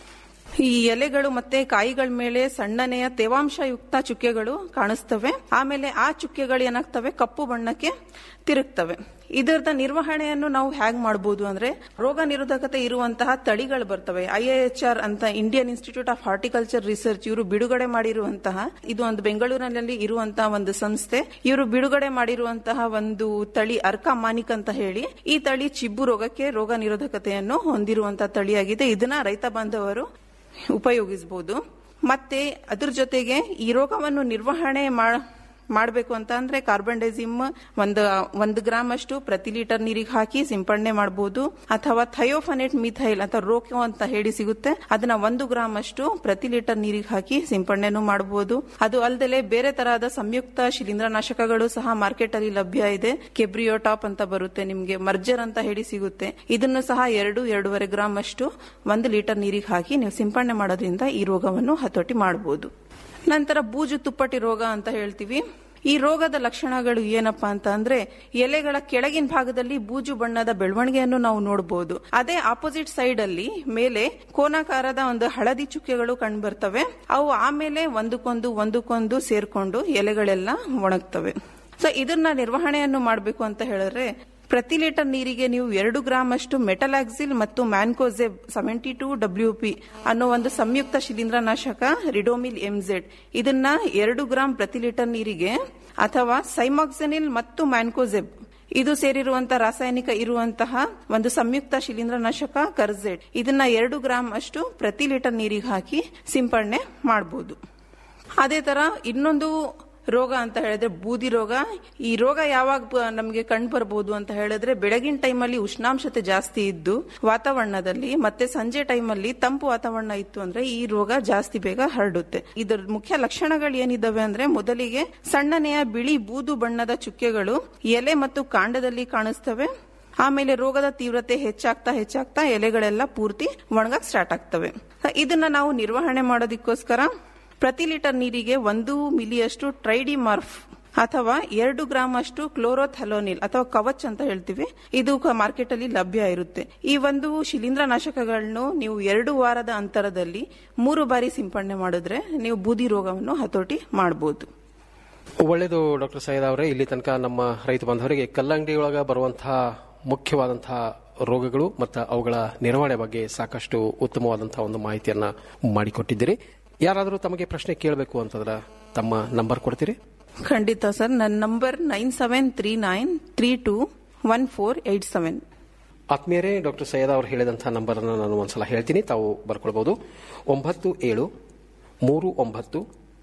ಈ ಎಲೆಗಳು ಮತ್ತೆ ಕಾಯಿಗಳ ಮೇಲೆ ಸಣ್ಣನೆಯ ತೇವಾಂಶಯುಕ್ತ ಚುಕ್ಕೆಗಳು ಕಾಣಿಸ್ತವೆ ಆಮೇಲೆ ಆ ಚುಕ್ಕೆಗಳು ಏನಾಗ್ತವೆ ಕಪ್ಪು ಬಣ್ಣಕ್ಕೆ ತಿರುಗ್ತವೆ ಇದರದ ನಿರ್ವಹಣೆಯನ್ನು ನಾವು ಹೇಗ್ ಮಾಡಬಹುದು ಅಂದ್ರೆ ರೋಗ ನಿರೋಧಕತೆ ಇರುವಂತಹ ತಳಿಗಳು ಬರ್ತವೆ ಐಎಎಚ್ಆರ್ ಅಂತ Indian institute of horticulture research ಇವರು ಬಿಡುಗಡೆ ಮಾಡಿರುವಂತಹ ಇದು ಒಂದು ಬೆಂಗಳೂರಿನಲ್ಲಿ ಇರುವಂತಹ ಒಂದು ಸಂಸ್ಥೆ ಇವರು ಬಿಡುಗಡೆ ಮಾಡಿರುವಂತಹ ಒಂದು ತಳಿ ಅರ್ಕಾ ಮಾನಿಕ್ ಅಂತ ಹೇಳಿ ಈ ತಳಿ ಚಿಬ್ಬು ರೋಗಕ್ಕೆ ರೋಗ ನಿರೋಧಕತೆಯನ್ನು ಹೊಂದಿರುವಂತಹ ತಳಿಯಾಗಿದೆ ಇದನ್ನ ರೈತ ಬಾಂಧವರು ಉಪಯೋಗಿಸಬಹುದು ಮತ್ತೆ ಅದ್ರ ಜೊತೆಗೆ ಈ ರೋಗವನ್ನು ನಿರ್ವಹಣೆ ಮಾಡಬೇಕು ಅಂತ ಅಂದ್ರೆ ಕಾರ್ಬನ್ ಡೈಸಿಮ್ ಒಂದು ಒಂದು ಗ್ರಾಮ್ ಅಷ್ಟು ಪ್ರತಿ ಲೀಟರ್ ನೀರಿಗೆ ಹಾಕಿ ಸಿಂಪಡಣೆ ಮಾಡಬಹುದು ಅಥವಾ ಥಯೋಫನೆಟ್ ಮಿಥೈಲ್ ಅಥವಾ ರೋಕೋ ಅಂತ ಹೇಳಿ ಸಿಗುತ್ತೆ ಅದನ್ನ ಒಂದು ಗ್ರಾಮ್ ಅಷ್ಟು ಪ್ರತಿ ಲೀಟರ್ ನೀರಿಗೆ ಹಾಕಿ ಸಿಂಪಡಣೆನೂ ಮಾಡಬಹುದು ಅದು ಅಲ್ಲದೆ ಬೇರೆ ತರಹದ ಸಂಯುಕ್ತ ಶಿಲೀಂಧ್ರನಾಶಕಗಳು ಸಹ ಮಾರ್ಕೆಟ್ ಅಲ್ಲಿ ಲಭ್ಯ ಇದೆ ಕೆಬ್ರಿಯೋಟಾಪ್ ಅಂತ ಬರುತ್ತೆ ನಿಮ್ಗೆ ಮರ್ಜರ್ ಅಂತ ಹೇಳಿ ಸಿಗುತ್ತೆ ಇದನ್ನು ಸಹ ಎರಡು ಎರಡೂವರೆ ಗ್ರಾಮ್ ಅಷ್ಟು ಒಂದು ಲೀಟರ್ ನೀರಿಗೆ ಹಾಕಿ ನೀವು ಸಿಂಪಡಣೆ ಮಾಡೋದ್ರಿಂದ ಈ ರೋಗವನ್ನು ಹತೋಟಿ ಮಾಡಬಹುದು ನಂತರ ಬೂಜು ತುಪ್ಪಟಿ ರೋಗ ಅಂತ ಹೇಳ್ತೀವಿ ಈ ರೋಗದ ಲಕ್ಷಣಗಳು ಏನಪ್ಪಾ ಅಂತ ಅಂದ್ರೆ ಎಲೆಗಳ ಕೆಳಗಿನ ಭಾಗದಲ್ಲಿ ಬೂಜು ಬಣ್ಣದ ಬೆಳವಣಿಗೆಯನ್ನು ನಾವು ನೋಡಬಹುದು ಅದೇ ಆಪೋಸಿಟ್ ಸೈಡ್ ಅಲ್ಲಿ ಮೇಲೆ ಕೋನಾಕಾರದ ಒಂದು ಹಳದಿ ಚುಕ್ಕೆಗಳು ಕಂಡು ಬರ್ತವೆ ಅವು ಆಮೇಲೆ ಒಂದಕ್ಕೊಂದು ಒಂದಕ್ಕೊಂದು ಸೇರ್ಕೊಂಡು ಎಲೆಗಳೆಲ್ಲ ಒಣಗ್ತವೆ ಸೊ ಇದನ್ನ ನಿರ್ವಹಣೆಯನ್ನು ಮಾಡಬೇಕು ಅಂತ ಹೇಳಿದ್ರೆ ಪ್ರತಿ ಲೀಟರ್ ನೀರಿಗೆ ನೀವು ಎರಡು ಗ್ರಾಮ್ ಅಷ್ಟು ಮೆಟಲಾಕ್ಸಿಲ್ ಮತ್ತು mancozeb seventy two W P ಅನ್ನೋ ಒಂದು ಸಂಯುಕ್ತ ಶಿಲೀಂಧ್ರನಾಶಕ ರಿಡೋಮಿಲ್ ಎಂಜೆಡ್ ಇದನ್ನ ಎರಡು ಗ್ರಾಮ್ ಪ್ರತಿ ಲೀಟರ್ ನೀರಿಗೆ ಅಥವಾ ಸೈಮಾಕ್ಸೆನಿಲ್ ಮತ್ತು ಮ್ಯಾನ್ಕೋಸೆಬ್ ಇದು ಸೇರಿರುವಂತಹ ರಾಸಾಯನಿಕ ಇರುವಂತಹ ಒಂದು ಸಂಯುಕ್ತ ಶಿಲೀಂಧ್ರನಾಶಕ ಕರ್ಜೆಡ್ ಇದನ್ನ ಎರಡು ಗ್ರಾಮ್ ಅಷ್ಟು ಪ್ರತಿ ಲೀಟರ್ ನೀರಿಗೆ ಹಾಕಿ ಸಿಂಪಡಣೆ ಮಾಡಬಹುದು ಅದೇ ತರ ಇನ್ನೊಂದು ರೋಗ ಅಂತ ಹೇಳಿದ್ರೆ ಬೂದಿ ರೋಗ ಈ ರೋಗ ಯಾವಾಗ ನಮಗೆ ಕಂಡು ಬರಬಹುದು ಅಂತ ಹೇಳಿದ್ರೆ ಬೆಳಗಿನ ಟೈಮಲ್ಲಿ ಉಷ್ಣಾಂಶತೆ ಜಾಸ್ತಿ ಇದ್ದು ವಾತಾವರಣದಲ್ಲಿ ಮತ್ತೆ ಸಂಜೆ ಟೈಮಲ್ಲಿ ತಂಪು ವಾತಾವರಣ ಇತ್ತು ಅಂದ್ರೆ ಈ ರೋಗ ಜಾಸ್ತಿ ಬೇಗ ಹರಡುತ್ತೆ ಇದರ ಮುಖ್ಯ ಲಕ್ಷಣಗಳು ಏನಿದಾವೆ ಅಂದ್ರೆ ಮೊದಲಿಗೆ ಸಣ್ಣನೆಯ ಬಿಳಿ ಬೂದು ಬಣ್ಣದ ಚುಕ್ಕೆಗಳು ಎಲೆ ಮತ್ತು ಕಾಂಡದಲ್ಲಿ ಕಾಣಿಸ್ತವೆ ಆಮೇಲೆ ರೋಗದ ತೀವ್ರತೆ ಹೆಚ್ಚಾಗ್ತಾ ಹೆಚ್ಚಾಗ್ತಾ ಎಲೆಗಳೆಲ್ಲ ಪೂರ್ತಿ ಒಣಗಕ್ ಸ್ಟಾರ್ಟ್ ಆಗ್ತವೆ ಇದನ್ನ ನಾವು ನಿರ್ವಹಣೆ ಮಾಡೋದಕ್ಕೋಸ್ಕರ ಪ್ರತಿ ಲೀಟರ್ ನೀರಿಗೆ ಒಂದು ಮಿಲಿಯಷ್ಟು ಟ್ರೈಡಿಮಾರ್ಫ್ ಅಥವಾ ಎರಡು ಗ್ರಾಮ್ ಅಷ್ಟು ಕ್ಲೋರೋಥೆಲೋನಿಲ್ ಅಥವಾ ಕವಚ್ ಅಂತ ಹೇಳ್ತೀವಿ ಇದು ಮಾರ್ಕೆಟ್ ಅಲ್ಲಿ ಲಭ್ಯ ಇರುತ್ತೆ ಈ ಒಂದು ಶಿಲೀಂಧ್ರನಾಶಕಗಳನ್ನು ನೀವು ಎರಡು ವಾರದ ಅಂತರದಲ್ಲಿ ಮೂರು ಬಾರಿ ಸಿಂಪಡಣೆ ಮಾಡಿದ್ರೆ ನೀವು ಬೂದಿ ರೋಗವನ್ನು ಹತೋಟಿ ಮಾಡಬಹುದು ಒಳ್ಳೆಯದು ಡಾಕ್ಟರ್ ಸೈಯದ್ ಅವರೇ ಇಲ್ಲಿ ತನಕ ನಮ್ಮ ರೈತ ಬಾಂಧವರಿಗೆ ಕಲ್ಲಂಗಡಿ ಒಳಗ ಬರುವಂತಹ ಮುಖ್ಯವಾದಂತಹ ರೋಗಗಳು ಮತ್ತು ಅವುಗಳ ನಿರ್ವಹಣೆ ಬಗ್ಗೆ ಸಾಕಷ್ಟು ಉತ್ತಮವಾದಂತಹ ಒಂದು ಮಾಹಿತಿಯನ್ನ ಮಾಡಿಕೊಟ್ಟಿದ್ದೀರಿ ಯಾರಾದರೂ ತಮಗೆ ಪ್ರಶ್ನೆ ಕೇಳಬೇಕು ಅಂತಂದ್ರೆ ತಮ್ಮ ನಂಬರ್ ಕೊಡ್ತೀರಿ ಖಂಡಿತ ಸರ್ ನನ್ನ number nine seven three nine three two one four eight seven ಆತ್ಮೀಯರೇ ಡಾಕ್ಟರ್ ಸೈಯದ್ ಅವರು ಹೇಳಿದಂತಹ ನಂಬರ್ ಅನ್ನು ನಾನು ಒಂದ್ಸಲ ಹೇಳ್ತೀನಿ ತಾವು ಬರ್ಕೊಳ್ಬಹುದು ಒಂಬತ್ತು ಏಳು ಮೂರು ಒಂಬತ್ತು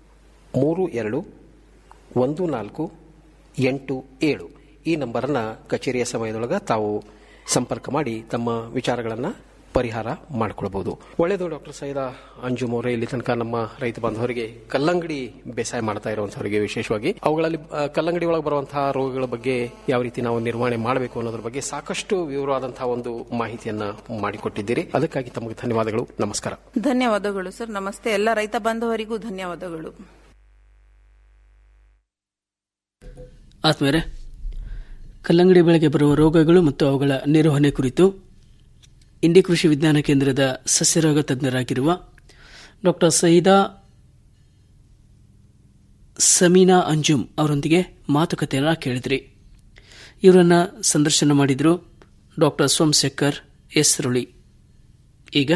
ಮೂರು ಎರಡು ಒಂದು ನಾಲ್ಕು ಎಂಟು ಏಳು ಈ ನಂಬರನ್ನ ಕಚೇರಿಯ ಸಮಯದೊಳಗ ತಾವು ಸಂಪರ್ಕ ಮಾಡಿ ತಮ್ಮ ವಿಚಾರಗಳನ್ನ ಪರಿಹಾರ ಮಾಡಿಕೊಳ್ಬಹುದು ಒಳ್ಳೆಯದು ಡಾಕ್ಟರ್ ಸೈದಾ ಅಂಜುಮ್ ಅವರೇ ಇಲ್ಲಿ ತನಕ ನಮ್ಮ ರೈತ ಬಾಂಧವರಿಗೆ ಕಲ್ಲಂಗಡಿ ಬೇಸಾಯ ಮಾಡ್ತಾ ಇರುವಂತವರಿಗೆ ವಿಶೇಷವಾಗಿ ಅವುಗಳಲ್ಲಿ ಆ, ಕಲ್ಲಂಗಡಿ ಒಳಗೆ ಬರುವಂತಹ ರೋಗಗಳ ಬಗ್ಗೆ ಯಾವ ರೀತಿ ನಾವು ನಿರ್ವಹಣೆ ಮಾಡಬೇಕು ಅನ್ನೋದ್ರ ಬಗ್ಗೆ ಸಾಕಷ್ಟು ವಿವರವಾದಂತಹ ಒಂದು ಮಾಹಿತಿಯನ್ನ ಮಾಡಿಕೊಟ್ಟಿದ್ದೀರಿ ಅದಕ್ಕಾಗಿ ತಮಗೆ ಧನ್ಯವಾದಗಳು ನಮಸ್ಕಾರ ಧನ್ಯವಾದಗಳು ಸರ್ ನಮಸ್ತೆ ಎಲ್ಲ ರೈತ ಬಾಂಧವರಿಗೂ ಧನ್ಯವಾದಗಳು ಆತ್ಮೇರೆ ಕಲ್ಲಂಗಡಿ ಬೆಳೆಗೆ ಬರುವ ರೋಗಗಳು ಮತ್ತು ಅವುಗಳ ನಿರ್ವಹಣೆ ಕುರಿತು ಇಂಡಿ ಕೃಷಿ ವಿಜ್ಞಾನ ಕೇಂದ್ರದ ಸಸ್ಯರೋಗ ತಜ್ಞರಾಗಿರುವ ಡಾಕ್ಟರ್ ಸಯೀದಾ ಸಮೀನಾ ಅಂಜುಮ್ ಅವರೊಂದಿಗೆ ಮಾತುಕತೆಯನ್ನು ಕೇಳಿದ್ರಿ ಇವರನ್ನ ಸಂದರ್ಶನ ಮಾಡಿದ್ರು ಡಾಕ್ಟರ್ ಸೋಮಶೇಖರ್ ಎಸ್ ರುಳಿ ಈಗ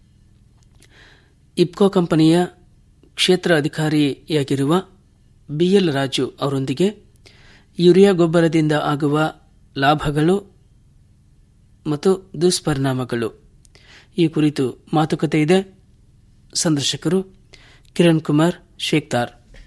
ಇಪ್ಕೋ ಕಂಪನಿಯ ಕ್ಷೇತ್ರ ಅಧಿಕಾರಿಯಾಗಿರುವ ಬಿಎಲ್ ರಾಜು ಅವರೊಂದಿಗೆ ಯೂರಿಯಾ ಗೊಬ್ಬರದಿಂದ ಆಗುವ ಲಾಭಗಳು ಮತ್ತು ದುಷ್ಪರಿಣಾಮಗಳು ಈ ಕುರಿತು ಮಾತುಕತೆ ಇದೆ ಸಂದರ್ಶಕರು ಕಿರಣ್ ಕುಮಾರ್ ಶೇಖ್ದಾರ್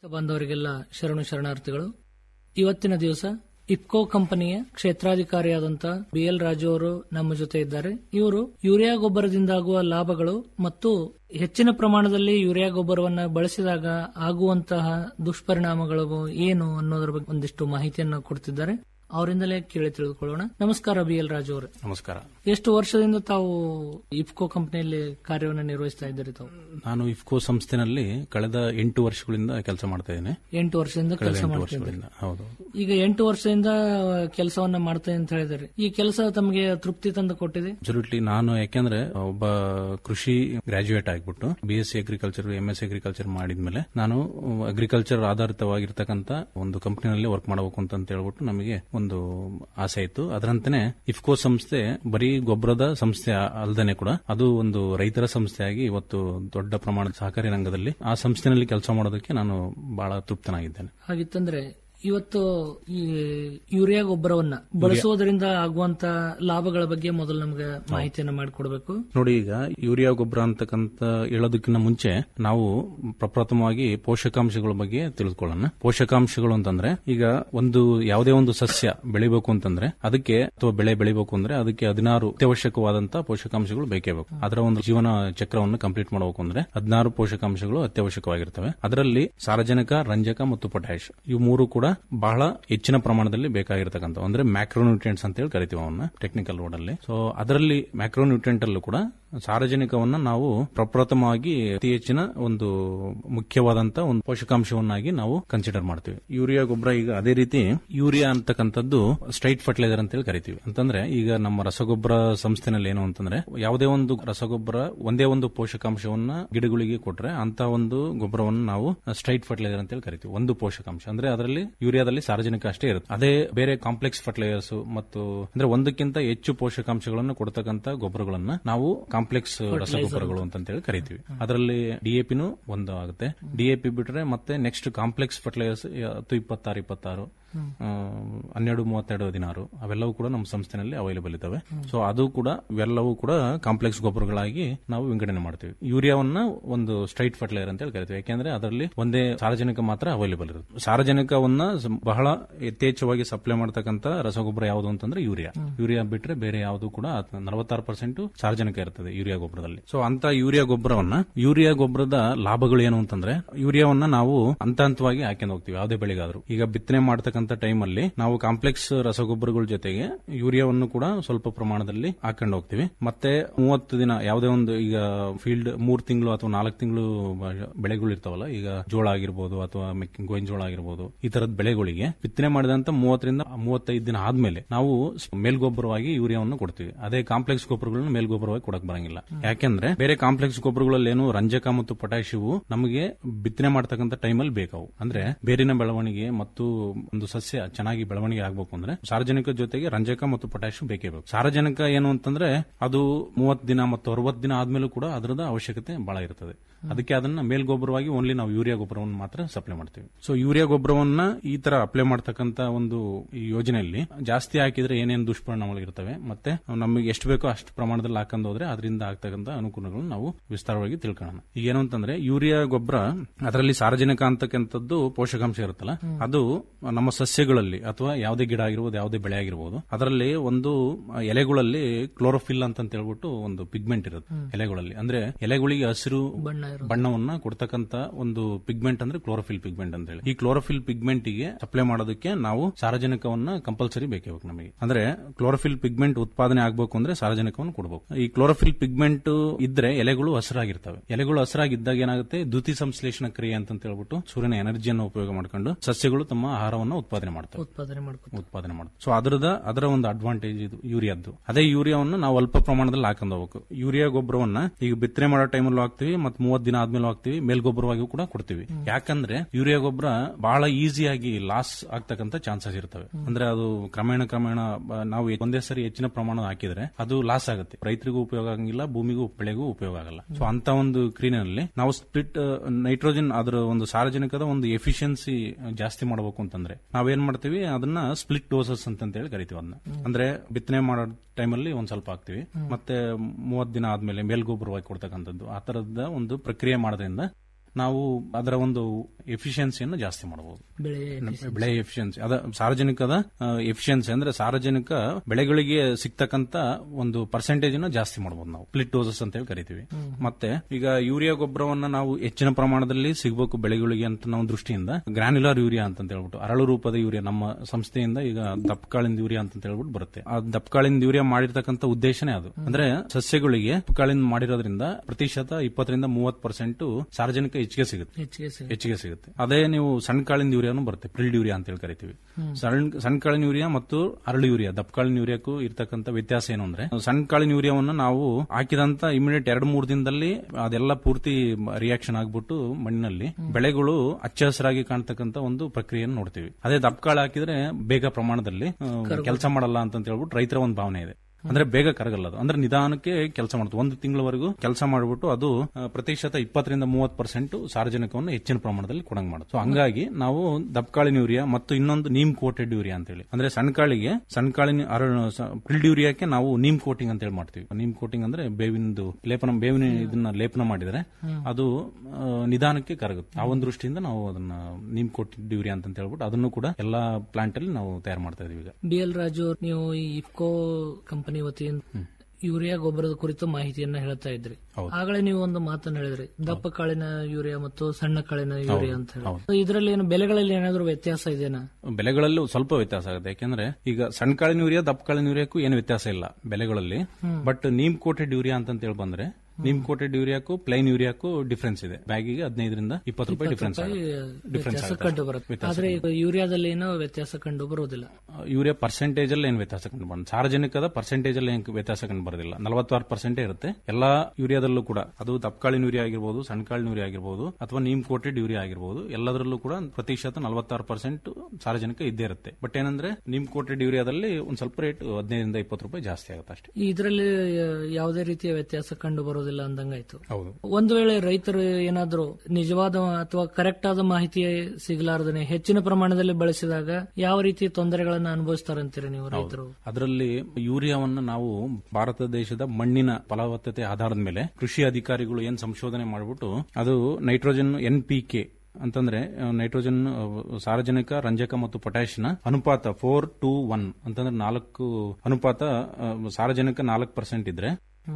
ಬಂದವರಿಗೆಲ್ಲ ಶರಣು ಶರಣಾರ್ಥಿಗಳು ಇವತ್ತಿನ ದಿವಸ ಇಫ್ಕೋ ಕಂಪನಿಯ ಕ್ಷೇತ್ರಾಧಿಕಾರಿಯಾದಂತ ಬಿ ಎಲ್ ರಾಜು ಅವರು ನಮ್ಮ ಜೊತೆ ಇದ್ದಾರೆ ಇವರು ಯೂರಿಯಾ ಗೊಬ್ಬರದಿಂದಾಗುವ ಲಾಭಗಳು ಮತ್ತು ಹೆಚ್ಚಿನ ಪ್ರಮಾಣದಲ್ಲಿ ಯೂರಿಯಾ ಗೊಬ್ಬರವನ್ನ ಬಳಸಿದಾಗ ಆಗುವಂತಹ ದುಷ್ಪರಿಣಾಮಗಳು ಏನು ಅನ್ನೋದ್ರ ಬಗ್ಗೆ ಒಂದಿಷ್ಟು ಮಾಹಿತಿಯನ್ನು ಕೊಡ್ತಿದ್ದಾರೆ ಅವರಿಂದಲೇ ಕೇಳಿ ತಿಳಿದುಕೊಳ್ಳೋಣ ನಮಸ್ಕಾರ ಬಿ ಎಲ್ ರಾಜು ಅವರೇ ನಮಸ್ಕಾರ ಎಷ್ಟು ವರ್ಷದಿಂದ ತಾವು ಇಫ್ಕೋ ಕಂಪನಿಯಲ್ಲಿ ಕಾರ್ಯವನ್ನು ನಿರ್ವಹಿಸ್ತಾ ಇದ್ದೀರಿ ತಾವು ನಾನು ಇಫ್ಕೋ ಸಂಸ್ಥೆನಲ್ಲಿ ಕಳೆದ ಎಂಟು ವರ್ಷಗಳಿಂದ ಕೆಲಸ ಮಾಡ್ತಾ ಇದ್ದೇನೆ ಎಂಟು ವರ್ಷದಿಂದ ಕಳೆದ ಕೆಲಸ ಎಂಟು ಮಾಡ್ತಾ ಇದ್ದೀರಿ. ವರ್ಷಗಳಿಂದ ಹೌದು ಈಗ ಎಂಟು ವರ್ಷದಿಂದ ಕೆಲಸವನ್ನ ಮಾಡ್ತೇನೆ ಅಂತ ಹೇಳಿದ್ರಿ ಈ ಕೆಲಸ ತಮಗೆ ತೃಪ್ತಿ ತಂದು ಕೊಟ್ಟಿದೆ ಅಬ್ಸಲ್ಯೂಟ್ಲಿ ನಾನು ಯಾಕೆಂದ್ರೆ ಒಬ್ಬ ಕೃಷಿ ಗ್ರಾಜುಯೇಟ್ ಆಗ್ಬಿಟ್ಟು B S C agriculture M S agriculture ಮಾಡಿದ್ಮೇಲೆ ನಾನು ಅಗ್ರಿಕಲ್ಚರ್ ಆಧಾರಿತವಾಗಿರ್ತಕ್ಕಂಥ ಒಂದು ಕಂಪನಿನಲ್ಲಿ ವರ್ಕ್ ಮಾಡಬೇಕು ಅಂತ ಹೇಳ್ಬಿಟ್ಟು ನಮಗೆ ಒಂದು ಆಸೆ ಇತ್ತು ಅದರಂತೆಯೇ ಇಫ್ಕೋ ಸಂಸ್ಥೆ ಬರೀ ಗೊಬ್ಬರದ ಸಂಸ್ಥೆ ಅಲ್ಲದೆ ಕೂಡ ಅದು ಒಂದು ರೈತರ ಸಂಸ್ಥೆಯಾಗಿ ಇವತ್ತು ದೊಡ್ಡ ಪ್ರಮಾಣದ ಸಹಕಾರಿ ರಂಗದಲ್ಲಿ ಆ ಸಂಸ್ಥೆನಲ್ಲಿ ಕೆಲಸ ಮಾಡೋದಕ್ಕೆ ನಾನು ಬಹಳ ತೃಪ್ತನಾಗಿದ್ದೇನೆ ಹಾಗಿತ್ತಂದ್ರೆ ಇವತ್ತು ಈ ಯೂರಿಯಾ ಗೊಬ್ಬರವನ್ನ ಬಳಸುವುದರಿಂದ ಆಗುವಂತ ಲಾಭಗಳ ಬಗ್ಗೆ ಮೊದಲು ನಮಗೆ ಮಾಹಿತಿಯನ್ನ ಮಾಡಿಕೊಡ್ಬೇಕು ನೋಡಿ ಈಗ ಯೂರಿಯಾ ಗೊಬ್ಬರ ಅಂತಕ್ಕಂತ ಹೇಳೋದಕ್ಕಿಂತ ಮುಂಚೆ ನಾವು ಪ್ರಪ್ರಥಮವಾಗಿ ಪೋಷಕಾಂಶಗಳ ಬಗ್ಗೆ ತಿಳಿದುಕೊಳ್ಳೋಣ ಪೋಷಕಾಂಶಗಳು ಅಂತಂದ್ರೆ ಈಗ ಒಂದು ಯಾವುದೇ ಒಂದು ಸಸ್ಯ ಬೆಳಿಬೇಕು ಅಂತಂದ್ರೆ ಅದಕ್ಕೆ ಅಥವಾ ಬೆಳೆ ಬೆಳಿಬೇಕು ಅಂದ್ರೆ ಅದಕ್ಕೆ ಹದಿನಾರು ಅತ್ಯವಶ್ಯಕವಾದಂತಹ ಪೋಷಕಾಂಶಗಳು ಬೇಕೇ ಬೇಕು ಅದರ ಒಂದು ಜೀವನ ಚಕ್ರವನ್ನು ಕಂಪ್ಲೀಟ್ ಮಾಡಬೇಕು ಅಂದ್ರೆ ಹದಿನಾರು ಪೋಷಕಾಂಶಗಳು ಅತ್ಯವಶ್ಯಕವಾಗಿರ್ತವೆ ಅದರಲ್ಲಿ ಸಾರಜನಕ ರಂಜಕ ಮತ್ತು ಪೊಟ್ಯಾಶ್ ಇವು ಮೂರು ಕೂಡ ಬಹಳ ಹೆಚ್ಚಿನ ಪ್ರಮಾಣದಲ್ಲಿ ಬೇಕಾಗಿರ್ತಕ್ಕಂಥ ಅಂದ್ರೆ ಮ್ಯಾಕ್ರೋನ್ಯೂಟ್ರಿಯೆಂಟ್ಸ್ ಅಂತ ಹೇಳಿ ಕರಿತೀವಿ ಅವನ್ನ ಟೆಕ್ನಿಕಲ್ ವರ್ಡ್ ಅಲ್ಲಿ ಸೊ ಅದರಲ್ಲಿ ಮ್ಯಾಕ್ರೋನ್ಯೂಟ್ರಿಯೆಂಟ್ ಅಲ್ಲೂ ಕೂಡ ಸಾರಜನಕವನ್ನ ನಾವು ಪ್ರಪ್ರಥಮವಾಗಿ ಅತಿ ಹೆಚ್ಚಿನ ಒಂದು ಮುಖ್ಯವಾದಂತ ಒಂದು ಪೋಷಕಾಂಶವನ್ನಾಗಿ ನಾವು ಕನ್ಸಿಡರ್ ಮಾಡ್ತೀವಿ ಯೂರಿಯಾ ಗೊಬ್ಬರ ಈಗ ಅದೇ ರೀತಿ ಯೂರಿಯಾ ಅಂತಕ್ಕಂಥದ್ದು ಸ್ಟ್ರೈಟ್ ಫರ್ಟಿಲೈಸರ್ ಅಂತ ಹೇಳಿ ಕರಿತೀವಿ ಅಂತಂದ್ರೆ ಈಗ ನಮ್ಮ ರಸಗೊಬ್ಬರ ಸಂಸ್ಥೆನಲ್ಲಿ ಏನು ಅಂತಂದ್ರೆ ಯಾವುದೇ ಒಂದು ರಸಗೊಬ್ಬರ ಒಂದೇ ಒಂದು ಪೋಷಕಾಂಶವನ್ನ ಗಿಡಗಳಿಗೆ ಕೊಟ್ರೆ ಅಂತ ಒಂದು ಗೊಬ್ಬರವನ್ನು ನಾವು ಸ್ಟ್ರೈಟ್ ಫರ್ಟಿಲೈಸರ್ ಅಂತ ಹೇಳಿ ಕರಿತೀವಿ ಒಂದು ಪೋಷಕಾಂಶ ಅಂದ್ರೆ ಅದರಲ್ಲಿ ಯೂರಿಯಾದಲ್ಲಿ ಸಾರ್ವಜನಿಕ ಅಷ್ಟೇ ಇರುತ್ತೆ ಅದೇ ಬೇರೆ ಕಾಂಪ್ಲೆಕ್ಸ್ ಫರ್ಟಿಲೈಸರ್ಸ್ ಮತ್ತು ಅಂದ್ರೆ ಒಂದಕ್ಕಿಂತ ಹೆಚ್ಚು ಪೋಷಕಾಂಶಗಳನ್ನು ಕೊಡ್ತಕ್ಕಂತ ಗೊಬ್ಬರಗಳನ್ನ ನಾವು ಕಾಂಪ್ಲೆಕ್ಸ್ ರಸಗೊಬ್ಬರಗಳು ಅಂತ ಹೇಳಿ ಕರಿತೀವಿ ಅದರಲ್ಲಿ ಡಿಎಪಿನೂ ಒಂದು ಆಗುತ್ತೆ ಡಿಎಪಿ ಬಿಟ್ರೆ ಮತ್ತೆ ನೆಕ್ಸ್ಟ್ ಕಾಂಪ್ಲೆಕ್ಸ್ ಫರ್ಟಿಲೈಸರ್ಸ್ ಹತ್ತು ಇಪ್ಪತ್ತಾರು ಇಪ್ಪತ್ತಾರು ಆ, ಹನ್ನೆರಡು ಮೂವತ್ತೆರಡು ಹದಿನಾರು ಅವೆಲ್ಲವೂ ಕೂಡ ನಮ್ಮ ಸಂಸ್ಥೆನಲ್ಲಿ ಅವೈಲೇಬಲ್ ಇದಾವೆ ಸೊ ಅದು ಕೂಡ ಇವೆಲ್ಲವೂ ಕೂಡ ಕಾಂಪ್ಲೆಕ್ಸ್ ಗೊಬ್ಬರಗಳಾಗಿ ನಾವು ವಿಂಗಡಣೆ ಮಾಡ್ತೀವಿ ಯೂರಿಯಾವನ್ನ ಒಂದು ಸ್ಟ್ರೈಟ್ ಫರ್ಟಿಲೈಸರ್ ಅಂತ ಹೇಳಿ ಕರಿತೀವಿ ಯಾಕೆಂದ್ರೆ ಅದರಲ್ಲಿ ಒಂದೇ ಸಾರಜನಕ ಮಾತ್ರ ಅವೈಲೇಬಲ್ ಇರುತ್ತೆ ಸಾರಜನಕವನ್ನ ಸ- ಬಹಳ ಯಥೇಚ್ಛವಾಗಿ ಸಪ್ಲೈ ಮಾಡ್ತಕ್ಕಂಥ ರಸಗೊಬ್ಬರ ಯಾವುದು ಅಂತಂದ್ರೆ ಯೂರಿಯಾ ಯೂರಿಯಾ ಬಿಟ್ರೆ ಬೇರೆ ಯಾವುದು ಕೂಡ ನಲವತ್ತಾರು ಪರ್ಸೆಂಟ್ ಸಾರಜನಕ ಇರ್ತದೆ ಯೂರಿಯಾ ಗೊಬ್ಬರದಲ್ಲಿ ಸೊ ಅಂತ ಯೂರಿಯಾ ಗೊಬ್ಬರವನ್ನ ಯೂರಿಯಾ ಗೊಬ್ಬರದ ಲಾಭಗಳು ಏನು ಅಂತಂದ್ರೆ ಯೂರಿಯಾವನ್ನ ನಾವು ಹಂತ ಹಂತವಾಗಿ ಹಾಕೊಂಡು ಹೋಗ್ತೀವಿ ಯಾವುದೇ ಬೆಳೆಗಾದ್ರೂ ಈಗ ಬಿತ್ತನೆ ಮಾಡ್ತಕ್ಕಂಥ ಟೈಮ್ ಅಲ್ಲಿ ನಾವು ಕಾಂಪ್ಲೆಕ್ಸ್ ರಸಗೊಬ್ಬರಗಳ ಜೊತೆಗೆ ಯೂರಿಯಾವನ್ನು ಕೂಡ ಸ್ವಲ್ಪ ಪ್ರಮಾಣದಲ್ಲಿ ಹಾಕೊಂಡು ಹೋಗ್ತೀವಿ ಮತ್ತೆ ಮೂವತ್ತು ದಿನ ಯಾವುದೇ ಒಂದು ಈಗ ಫೀಲ್ಡ್ ಮೂರ್ ತಿಂಗಳು ಅಥವಾ ನಾಲ್ಕು ತಿಂಗಳು ಬೆಳೆಗಳು ಇರ್ತಾವಲ್ಲ ಈಗ ಜೋಳ ಆಗಿರ್ಬೋದು ಅಥವಾ ಮೆಕ್ಕೆ- ಗೋವಿನ ಜೋಳ ಆಗಿರ್ಬೋದು ಈ ತರದ ಬೆಳೆಗಳಿಗೆ ಬಿತ್ತನೆ ಮಾಡಿದಂತ ಮೂವತ್ತರಿಂದ ಮೂವತ್ತೈದು ದಿನ ಆದ್ಮೇಲೆ ನಾವು ಸ್- ಮೇಲ್ಗೊಬ್ಬರವಾಗಿ ಯೂರಿಯಾವನ್ನು ಕೊಡ್ತೀವಿ ಅದೇ ಕಾಂಪ್ಲೆಕ್ಸ್ ಗೊಬ್ಬರಗಳನ್ನ ಮೇಲ್ಗೊಬ್ಬರವಾಗಿ ಕೊಡಕ್ ಬರಂಗಿಲ್ಲ ಯಾಕೆಂದ್ರೆ ಬೇರೆ ಕಾಂಪ್ಲೆಕ್ಸ್ ಗೊಬ್ಬರಗಳಲ್ಲಿ ಏನು ರಂಜಕ ಮತ್ತು ಪೊಟ್ಯಾಶಿವು ನಮಗೆ ಬಿತ್ತನೆ ಮಾಡ್ತಕ್ಕಂಥ ಟೈಮಲ್ಲಿ ಬೇಕಾವು ಅಂದ್ರೆ ಬೇರಿನ ಬೆಳವಣಿಗೆ ಮತ್ತು ಒಂದು ಸಸ್ಯ ಚೆನ್ನಾಗಿ ಬೆಳವಣಿಗೆ ಆಗ್ಬೇಕು ಅಂದ್ರೆ ಸಾರ್ವಜನಿಕ ಜೊತೆಗೆ ರಂಜಕ ಮತ್ತು ಪೊಟ್ಯಾಶಿಯಂ ಬೇಕೇ ಬೇಕು ಸಾರಜನಕ ಏನು ಅಂತಂದ್ರೆ ಅದು ಮೂವತ್ತು ದಿನ ಮತ್ತು ಅರವತ್ತು ದಿನ ಆದ್ಮೇಲೂ ಕೂಡ ಅದರದ ಅವಶ್ಯಕತೆ ಬಹಳ ಇರ್ತದೆ ಅದಕ್ಕೆ ಅದನ್ನ ಮೇಲ್ಗೊಬ್ಬರವಾಗಿ ಓನ್ಲಿ ನಾವು ಯೂರಿಯಾ ಗೊಬ್ಬರವನ್ನು ಮಾತ್ರ ಸಪ್ಲೈ ಮಾಡ್ತೀವಿ ಸೊ ಯೂರಿಯಾ ಗೊಬ್ಬರವನ್ನ ಈ ತರ ಅಪ್ಲೈ ಮಾಡ್ತಕ್ಕಂತ ಒಂದು ಈ ಯೋಜನೆಯಲ್ಲಿ ಜಾಸ್ತಿ ಹಾಕಿದ್ರೆ ಏನೇನು ದುಷ್ಪರಿಣಾಮಗಳು ಇರ್ತವೆ ಮತ್ತೆ ನಮಗೆ ಎಷ್ಟು ಬೇಕೋ ಅಷ್ಟು ಪ್ರಮಾಣದಲ್ಲಿ ಹಾಕೊಂಡು ಹೋದ್ರೆ ಅದರಿಂದ ಆಗ್ತಕ್ಕಂಥ ಅನುಕೂಲಗಳನ್ನು ನಾವು ವಿಸ್ತಾರವಾಗಿ ತಿಳ್ಕೊಳ್ಳೋಣ ಈಗ ಏನು ಅಂತಂದ್ರೆ ಯೂರಿಯಾ ಗೊಬ್ಬರ ಅದರಲ್ಲಿ ಸಾರಜನಕ ಅಂತಕ್ಕಂಥದ್ದು ಪೋಷಕಾಂಶ ಇರುತ್ತಲ್ಲ ಅದು ನಮ್ಮ ಸಸ್ಯಗಳಲ್ಲಿ ಅಥವಾ ಯಾವುದೇ ಗಿಡ ಆಗಿರ್ಬೋದು ಯಾವುದೇ ಬೆಳೆ ಆಗಿರ್ಬೋದು ಅದರಲ್ಲಿ ಒಂದು ಎಲೆಗಳಲ್ಲಿ ಕ್ಲೋರೋಫಿಲ್ ಅಂತ ಹೇಳ್ಬಿಟ್ಟು ಒಂದು ಪಿಗ್ಮೆಂಟ್ ಇರುತ್ತೆ ಎಲೆಗಳಲ್ಲಿ ಅಂದ್ರೆ ಎಲೆಗಳಿಗೆ ಹಸಿರು ಬಣ್ಣವನ್ನ ಕೊಡ್ತಕ್ಕಂತ ಒಂದು ಪಿಗ್ಮೆಂಟ್ ಅಂದ್ರೆ ಕ್ಲೋರೋಫಿಲ್ ಪಿಗ್ಮೆಂಟ್ ಅಂತ ಹೇಳಿ ಈ ಕ್ಲೋರೋಫಿಲ್ ಪಿಗ್ಮೆಂಟ್ ಗೆ ಸಪ್ಲೈ ಮಾಡೋದಕ್ಕೆ ನಾವು ಸಾರಜನಕವನ್ನ ಕಂಪಲ್ಸರಿ ಬೇಕೇ ಬೇಕು ನಮಗೆ ಅಂದ್ರೆ ಕ್ಲೋರೋಫಿಲ್ ಪಿಗ್ಮೆಂಟ್ ಉತ್ಪಾದನೆ ಆಗಬೇಕು ಅಂದ್ರೆ ಸಾರಜನಕವನ್ನು ಕೊಡಬೇಕು ಈ ಕ್ಲೋರೋಫಿಲ್ ಪಿಗ್ಮೆಂಟ್ ಇದ್ರೆ ಎಲೆಗಳು ಹಸಿರಾಗಿರ್ತವೆ ಎಲೆಗಳು ಹಸಿರಾಗಿದ್ದಾಗ ಏನಾಗುತ್ತೆ ದ್ಯುತಿ ಸಂಶ್ಲೇಷಣ ಕ್ರಿಯೆ ಅಂತ ಹೇಳ್ಬಿಟ್ಟು ಸೂರ್ಯನ ಎನರ್ಜಿಯನ್ನು ಉಪಯೋಗ ಮಾಡ್ಕೊಂಡು ಸಸ್ಯಗಳು ತಮ್ಮ ಆಹಾರವನ್ನು ಉತ್ಪಾದನೆ ಮಾಡ್ತವೆ ಉತ್ಪಾದನೆ ಮಾಡ್ಕೊ ಉತ್ಪಾದನೆ ಮಾಡುತ್ತೆ ಸೊ ಅದರದ ಅದರ ಒಂದು ಅಡ್ವಾಂಟೇಜ್ ಇದು ಯೂರಿಯಾದ್ದು ಅದೇ ಯೂರಿಯಾವನ್ನು ನಾವು ಅಲ್ಪ ಪ್ರಮಾಣದಲ್ಲಿ ಹಾಕೊಂಡು ಹೋಗ್ಬೇಕು ಯೂರಿಯಾ ಗೊಬ್ಬರವನ್ನ ಈಗ ಬಿತ್ತನೆ ಮಾಡೋ ಟೈಮಲ್ಲೂ ಹಾಕ್ತಿವಿ ಮತ್ತೆ ಮೂವತ್ ದಿನ ಆದ್ಮೇಲೆ ಹಾಕ್ತಿವಿ ಮೇಲ್ಗೊಬ್ಬರವಾಗಿಯೂ ಕೂಡ ಕೊಡ್ತೀವಿ ಯಾಕಂದ್ರೆ ಯೂರಿಯಾ ಗೊಬ್ಬರ ಬಹಳ ಈಸಿಯಾಗಿ ಲಾಸ್ ಆಗ್ತಕ್ಕಂತ ಚಾನ್ಸಸ್ ಇರ್ತವೆ ಅಂದ್ರೆ ಅದು ಕ್ರಮೇಣ ಕ್ರಮೇಣ ಬ- ನಾವು ಒಂದೇ ಸರಿ ಹೆಚ್ಚಿನ ಪ್ರಮಾಣ ಹಾಕಿದ್ರೆ ಅದು ಲಾಸ್ ಆಗುತ್ತೆ ರೈತರಿಗೂ ಉಪಯೋಗ ಆಗಂಗಿಲ್ಲ ಭೂಮಿಗೂ ಬೆಳೆಗೂ ಉಪಯೋಗ ಆಗಲ್ಲ ಸೊ ಅಂತ ಒಂದು ಕ್ರೀನಲ್ಲಿ ನಾವು ಸ್ಪ್ಲಿಟ್ ನೈಟ್ರೋಜನ್ ಅದರ ಒಂದು ಸಾರಜನಕದ ಒಂದು ಎಫಿಷಿಯನ್ಸಿ ಜಾಸ್ತಿ ಮಾಡಬೇಕು ಅಂತಂದ್ರೆ ನಾವೇನ್ ಮಾಡ್ತೀವಿ ಅದನ್ನ ಸ್ಪ್ಲಿಟ್ ಡೋಸಸ್ ಅಂತ ಹೇಳಿ ಕರಿತೀವಿ ಅದನ್ನ ಅಂದ್ರೆ ಬಿತ್ತನೆ ಮಾಡೋ ಟೈಮಲ್ಲಿ ಒಂದ್ ಸ್ವಲ್ಪ ಹಾಕ್ತಿವಿ ಮತ್ತೆ ಮೂವತ್ ದಿನ ಆದ್ಮೇಲೆ ಮೇಲ್ಗೊಬ್ಬರವಾಗಿ ಕೊಡ್ತಕ್ಕಂಥದ್ದು ಆ ತರದ ಒಂದು ಪ್ರಕ್ರಿಯೆ ಮಾಡೋದ್ರಿಂದ ನಾವು ಅದರ ಒಂದು ಎಫಿಷಿಯನ್ಸಿಯನ್ನು ಜಾಸ್ತಿ ಮಾಡಬಹುದು ಬೆಳೆ ಬೆಳೆ ಎಫಿಷಿಯನ್ಸಿ ಅದ ಸಾರ್ವಜನಿಕದ ಎಫಿಷಿಯನ್ಸಿ ಅಂದ್ರೆ ಸಾರ್ವಜನಿಕ ಬೆಳೆಗಳಿಗೆ ಸಿಗ್ತಕ್ಕಂತ ಒಂದು ಪರ್ಸೆಂಟೇಜ್ ಜಾಸ್ತಿ ಮಾಡಬಹುದು ನಾವು ಸ್ಪ್ಲಿಟ್ ಡೋಸಸ್ ಅಂತ ಹೇಳಿ ಕರಿತೀವಿ ಮತ್ತೆ ಈಗ ಯೂರಿಯಾ ಗೊಬ್ಬರವನ್ನ ನಾವು ಹೆಚ್ಚಿನ ಪ್ರಮಾಣದಲ್ಲಿ ಸಿಗಬೇಕು ಬೆಳೆಗಳಿಗೆ ಅಂತ ನಾವು ದೃಷ್ಟಿಯಿಂದ ಗ್ರಾನ್ಯುಲರ್ ಯೂರಿಯಾ ಅಂತ ಹೇಳ್ಬಿಟ್ಟು ಅರಳು ರೂಪದ ಯೂರಿಯಾ ನಮ್ಮ ಸಂಸ್ಥೆಯಿಂದ ಈಗ ದಪ್ಪಕಾಳಿಂದ ಯೂರಿಯಾ ಅಂತ ಹೇಳ್ಬಿಟ್ಟು ಬರುತ್ತೆ ಆ ದಪ್ಪಕಾಳಿಂದ ಯೂರಿಯಾ ಮಾಡಿರ್ತಕ್ಕಂಥ ಉದ್ದೇಶನೇ ಅದು ಅಂದ್ರೆ ಸಸ್ಯಗಳಿಗೆ ದಪ್ಪಕಾಳಿಂದ ಮಾಡಿರೋದ್ರಿಂದ ಪ್ರತಿಶತ ಇಪ್ಪತ್ತರಿಂದ ಮೂವತ್ತು ಪರ್ಸೆಂಟ್ ಸಾರ್ವಜನಿಕ ಹೆಚ್ಚಿಗೆ ಸಿಗುತ್ತೆ ಹೆಚ್ಚಿಗೆ ಸಿಗುತ್ತೆ. ಹೆಚ್ಚಿಗೆ ಸಿಗುತ್ತೆ ಅದೇ ನೀವು ಸಣ್ಣ ಕಾಳಿನ ಯೂರಿಯಾನು ಬರುತ್ತೆ ಪ್ರಿಲ್ಡ್ ಯೂರಿಯಾ ಅಂತ ಹೇಳಿ ಕರಿತೀವಿ ಹ್ಮ್. ಸಣ್ಣ ಸಣ್ಣ ಕಾಳಿನ ಯೂರಿಯಾ ಮತ್ತು ಅರಳು ಯೂರಿಯಾ ದಪ್ಪಕಾಳಿನ ಯೂರಿಯಾಕ್ಕೂ ಇರ್ತಕ್ಕಂಥ ವ್ಯತ್ಯಾಸ ಏನು ಅಂದ್ರೆ ಸಣ್ಣ ಕಾಳಿನ ಯೂರಿಯಾವನ್ನು ನಾವು ಹಾಕಿದಂತ ಇಮಿಡಿಯೇಟ್ ಎರಡು ಮೂರು ದಿನದಲ್ಲಿ ಅದೆಲ್ಲ ಪೂರ್ತಿ ರಿಯಾಕ್ಷನ್ ಆಗ್ಬಿಟ್ಟು ಮಣ್ಣಿನಲ್ಲಿ ಬೆಳೆಗಳು ಹಚ್ಚ ಹಸಿರಾಗಿ ಕಾಣ್ತಕ್ಕಂಥ ಒಂದು ಪ್ರಕ್ರಿಯೆಯನ್ನು ನೋಡ್ತೀವಿ ಅದೇ ದಪ್ಪಕಾಳು ಹಾಕಿದ್ರೆ ಬೇಗ ಪ್ರಮಾಣದಲ್ಲಿ ಕೆಲಸ ಮಾಡಲ್ಲ ಅಂತ ಹೇಳ್ಬಿಟ್ಟು ರೈತರ ಒಂದು ಭಾವನೆ ಇದೆ ಅಂದ್ರೆ ಬೇಗ ಕರಗಲ್ಲ ಅದು ಅಂದ್ರೆ ನಿಧಾನಕ್ಕೆ ಕೆಲಸ ಮಾಡುತ್ತೆ ಒಂದು ತಿಂಗಳವರೆಗೂ ಕೆಲಸ ಮಾಡಿಬಿಟ್ಟು ಅದು ಆ, ಪ್ರತಿಶತ ಇಪ್ಪತ್ತರಿಂದ ಮೂವತ್ತು ಪರ್ಸೆಂಟ್ ಸಾರ್ವಜನಿಕವನ್ನು ಹೆಚ್ಚಿನ ಪ್ರಮಾಣದಲ್ಲಿ ಕೊಡಂಗ್ ಮಾಡುತ್ತೆ ಸೊ ಹಂಗಾಗಿ ನಾವು ದಪ್ಪಕಾಳಿನ ಯೂರಿಯಾ ಮತ್ತು ಇನ್ನೊಂದು ನೀಮ್ ಕೋಟೆಡ್ ಯೂರಿಯಾ ಅಂತ ಹೇಳಿ ಅಂದ್ರೆ ಸಣ್ಣ ಕಾಳಿಗೆ ಸಣ್ಣ ಕಾಳಿನ ಪ್ರಿಲ್ಡ್ ಯೂರಿಯಾಕ್ಕೆ ನಾವು ನೀಮ್ ಕೋಟಿಂಗ್ ಅಂತ ಹೇಳಿ ಮಾಡ್ತೀವಿ ನೀಮ್ ಕೋಟಿಂಗ್ ಅಂದ್ರೆ ಬೇವಿನದು ಲೇಪನ ಬೇವಿನ ಇದನ್ನ ಲೇಪನ ಮಾಡಿದ್ರೆ ಹ್ಮ್. ಅದು ಆ, ನಿಧಾನಕ್ಕೆ ಕರಗುತ್ತೆ ಆ ಒಂದು ದೃಷ್ಟಿಯಿಂದ ನಾವು ಅದನ್ನ ನೀಮ್ ಕೋಟೆಡ್ ಯೂರಿಯಾ ಅಂತ ಹೇಳ್ಬಿಟ್ಟು ಅದನ್ನು ಕೂಡ ಎಲ್ಲಾ ಪ್ಲಾಂಟ್ ಅಲ್ಲಿ ನಾವು ತಯಾರು ಮಾಡ್ತಾ ಇದೀವಿ ಈಗ ಬಿ ಎಲ್ ರಾಜು ಅವ್ರು, ನೀವು ಈ ಇಫ್ಕೋ ಕಂಪನಿ ವತಿಯಿಂದ ಯೂರಿಯಾ ಗೊಬ್ಬರದ ಕುರಿತು ಮಾಹಿತಿಯನ್ನ ಹೇಳ್ತಾ ಇದ್ರಿ ಆಗಲೇ ನೀವು ಒಂದು ಮಾತನ್ನ ಹೇಳಿದ್ರಿ ದಪ್ಪ ಕಾಳಿನ ಯೂರಿಯಾ ಮತ್ತು ಸಣ್ಣ ಕಾಳಿನ ಯೂರಿಯಾ ಅಂತ ಹೇಳಿ ಇದರಲ್ಲಿ ಏನು ಬೆಲೆಗಳಲ್ಲಿ ಏನಾದರೂ ವ್ಯತ್ಯಾಸ ಇದೆನಾ ಬೆಲೆಗಳಲ್ಲೂ ಸ್ವಲ್ಪ ವ್ಯತ್ಯಾಸ ಆಗುತ್ತೆ ಯಾಕೆಂದ್ರೆ ಈಗ ಸಣ್ಣ ಕಾಳಿನ ಯೂರಿಯಾ ದಪ್ಪ ಕಾಳಿನ ಯೂರಿಯಾಕ್ಕೂ ಏನು ವ್ಯತ್ಯಾಸ ಇಲ್ಲ ಬೆಲೆಗಳಲ್ಲಿ ಹ್ಮ್. ಬಟ್ ನೀಮ್ ಕೋಟೆಡ್ ಯೂರಿಯಾ ಅಂತ ಹೇಳಿ ಬಂದ್ರೆ ನೀಮ್ ಕೋಟೆಡ್ ಯೂರಿಯಾಕ್ಕೂ ಪ್ಲೈನ್ ಯೂರಿಯಾಕ್ಕೂ ಡಿಫರೆನ್ಸ್ ಇದೆ ಬ್ಯಾಗಿಗೆ ಹದಿನೈದರಿಂದ ಇಪ್ಪತ್ತು ರೂಪಾಯಿ ಡಿಫರೆನ್ಸ್ ರೂಪಾಯಿ ಡಿಫರೆನ್ಸ್ ವ್ಯತ್ಯಾಸ ಕಂಡು ಬರುತ್ತೆ ಆದ್ರೆ ಈಗ ಯೂರಿಯಾದಲ್ಲಿ ಏನೋ ವ್ಯತ್ಯಾಸ ಕಂಡು ಬರುವುದಿಲ್ಲ ಯೂರಿಯಾ ಪರ್ಸೆಂಟೇಜ್ ಅಲ್ಲಿ ಏನು ವ್ಯತ್ಯಾಸ ಕಂಡು ಬರೋದು ಸಾರ್ವಜನಿಕದ ಪರ್ಸೆಂಟೇಜ್ ಅಲ್ಲಿ ಏನು ವ್ಯತ್ಯಾಸ ಕಂಡು ಬರೋದಿಲ್ಲ ನಲವತ್ತಾರು ಪರ್ಸೆಂಟೇ ಇರುತ್ತೆ ಎಲ್ಲಾ ಯೂರಿಯಾದಲ್ಲೂ ಕೂಡ ಅದು ದಪ್ಪಕಾಳಿನ ಯೂರಿಯಾ ಆಗಿರ್ಬೋದು ಸಣ್ಣ ಕಾಳಿನ ಯೂರಿಯಾ ಆಗಿರ್ಬೋದು ಅಥವಾ ನೀಮ್ ಕೋಟೆಡ್ ಯೂರಿಯಾ ಆಗಿರ್ಬೋದು ಎಲ್ಲದರಲ್ಲೂ ಕೂಡ ಪ್ರತಿಶತ ನಲವತ್ತಾರು ಪರ್ಸೆಂಟ್ ಸಾರ್ವಜನಿಕ ಇದ್ದೇ ಇರುತ್ತೆ ಬಟ್ ಏನಂದ್ರೆ ನೀಮ್ ಕೋಟೆಡ್ ಯೂರಿಯಾದಲ್ಲಿ ಒಂದ್ ಸ್ವಲ್ಪ ರೇಟ್ ಹದಿನೈದರಿಂದ ಇಪ್ಪತ್ತು ರೂಪಾಯಿ ಜಾಸ್ತಿ ಆಗುತ್ತೆ ಅಷ್ಟೇ ಇದರಲ್ಲಿ ಆ, ಯಾವುದೇ ರೀತಿಯ ವ್ಯತ್ಯಾಸ ಕಂಡು ಬರುವುದಿಲ್ಲ ಅಂದಂಗಾಯ್ತು ಹೌದು ಒಂದು ವೇಳೆ ರೈತರು ಏನಾದರೂ ನಿಜವಾದ ಅಥವಾ ಕರೆಕ್ಟ್ ಆದ ಮಾಹಿತಿ ಸಿಗಲಾರದನೆ ಹೆಚ್ಚಿನ ಪ್ರಮಾಣದಲ್ಲಿ ಬಳಸಿದಾಗ ಯಾವ ರೀತಿ ತೊಂದರೆಗಳನ್ನು ಅನುಭವಿಸ್ತಾರಂತೀರಿ ನೀವು ರೈತರು ಅದರಲ್ಲಿ ಯೂರಿಯಾವನ್ನು ನಾವು ಭಾರತ ದೇಶದ ಮಣ್ಣಿನ ಫಲವತ್ತತೆ ಆಧಾರದ ಮೇಲೆ ಕೃಷಿ ಅಧಿಕಾರಿಗಳು ಏನ್ ಸಂಶೋಧನೆ ಮಾಡಿಬಿಟ್ಟು ಅದು ನೈಟ್ರೋಜನ್ ಎನ್ ಪಿ ಕೆ ಅಂತಂದ್ರೆ ಆ, ನೈಟ್ರೋಜನ್ ಆ, ಸಾರಜನಕ ರಂಜಕ ಮತ್ತು ಪೊಟ್ಯಾಷಿಯನ ಅನುಪಾತ ಫೋರ್ ಟು ಒನ್ ಅಂತಂದ್ರೆ ನಾಲ್ಕು ಅನುಪಾತ ಆ, ಸಾರಜನಕ ನಾಲ್ಕು ಪರ್ಸೆಂಟ್ ಇದ್ರೆ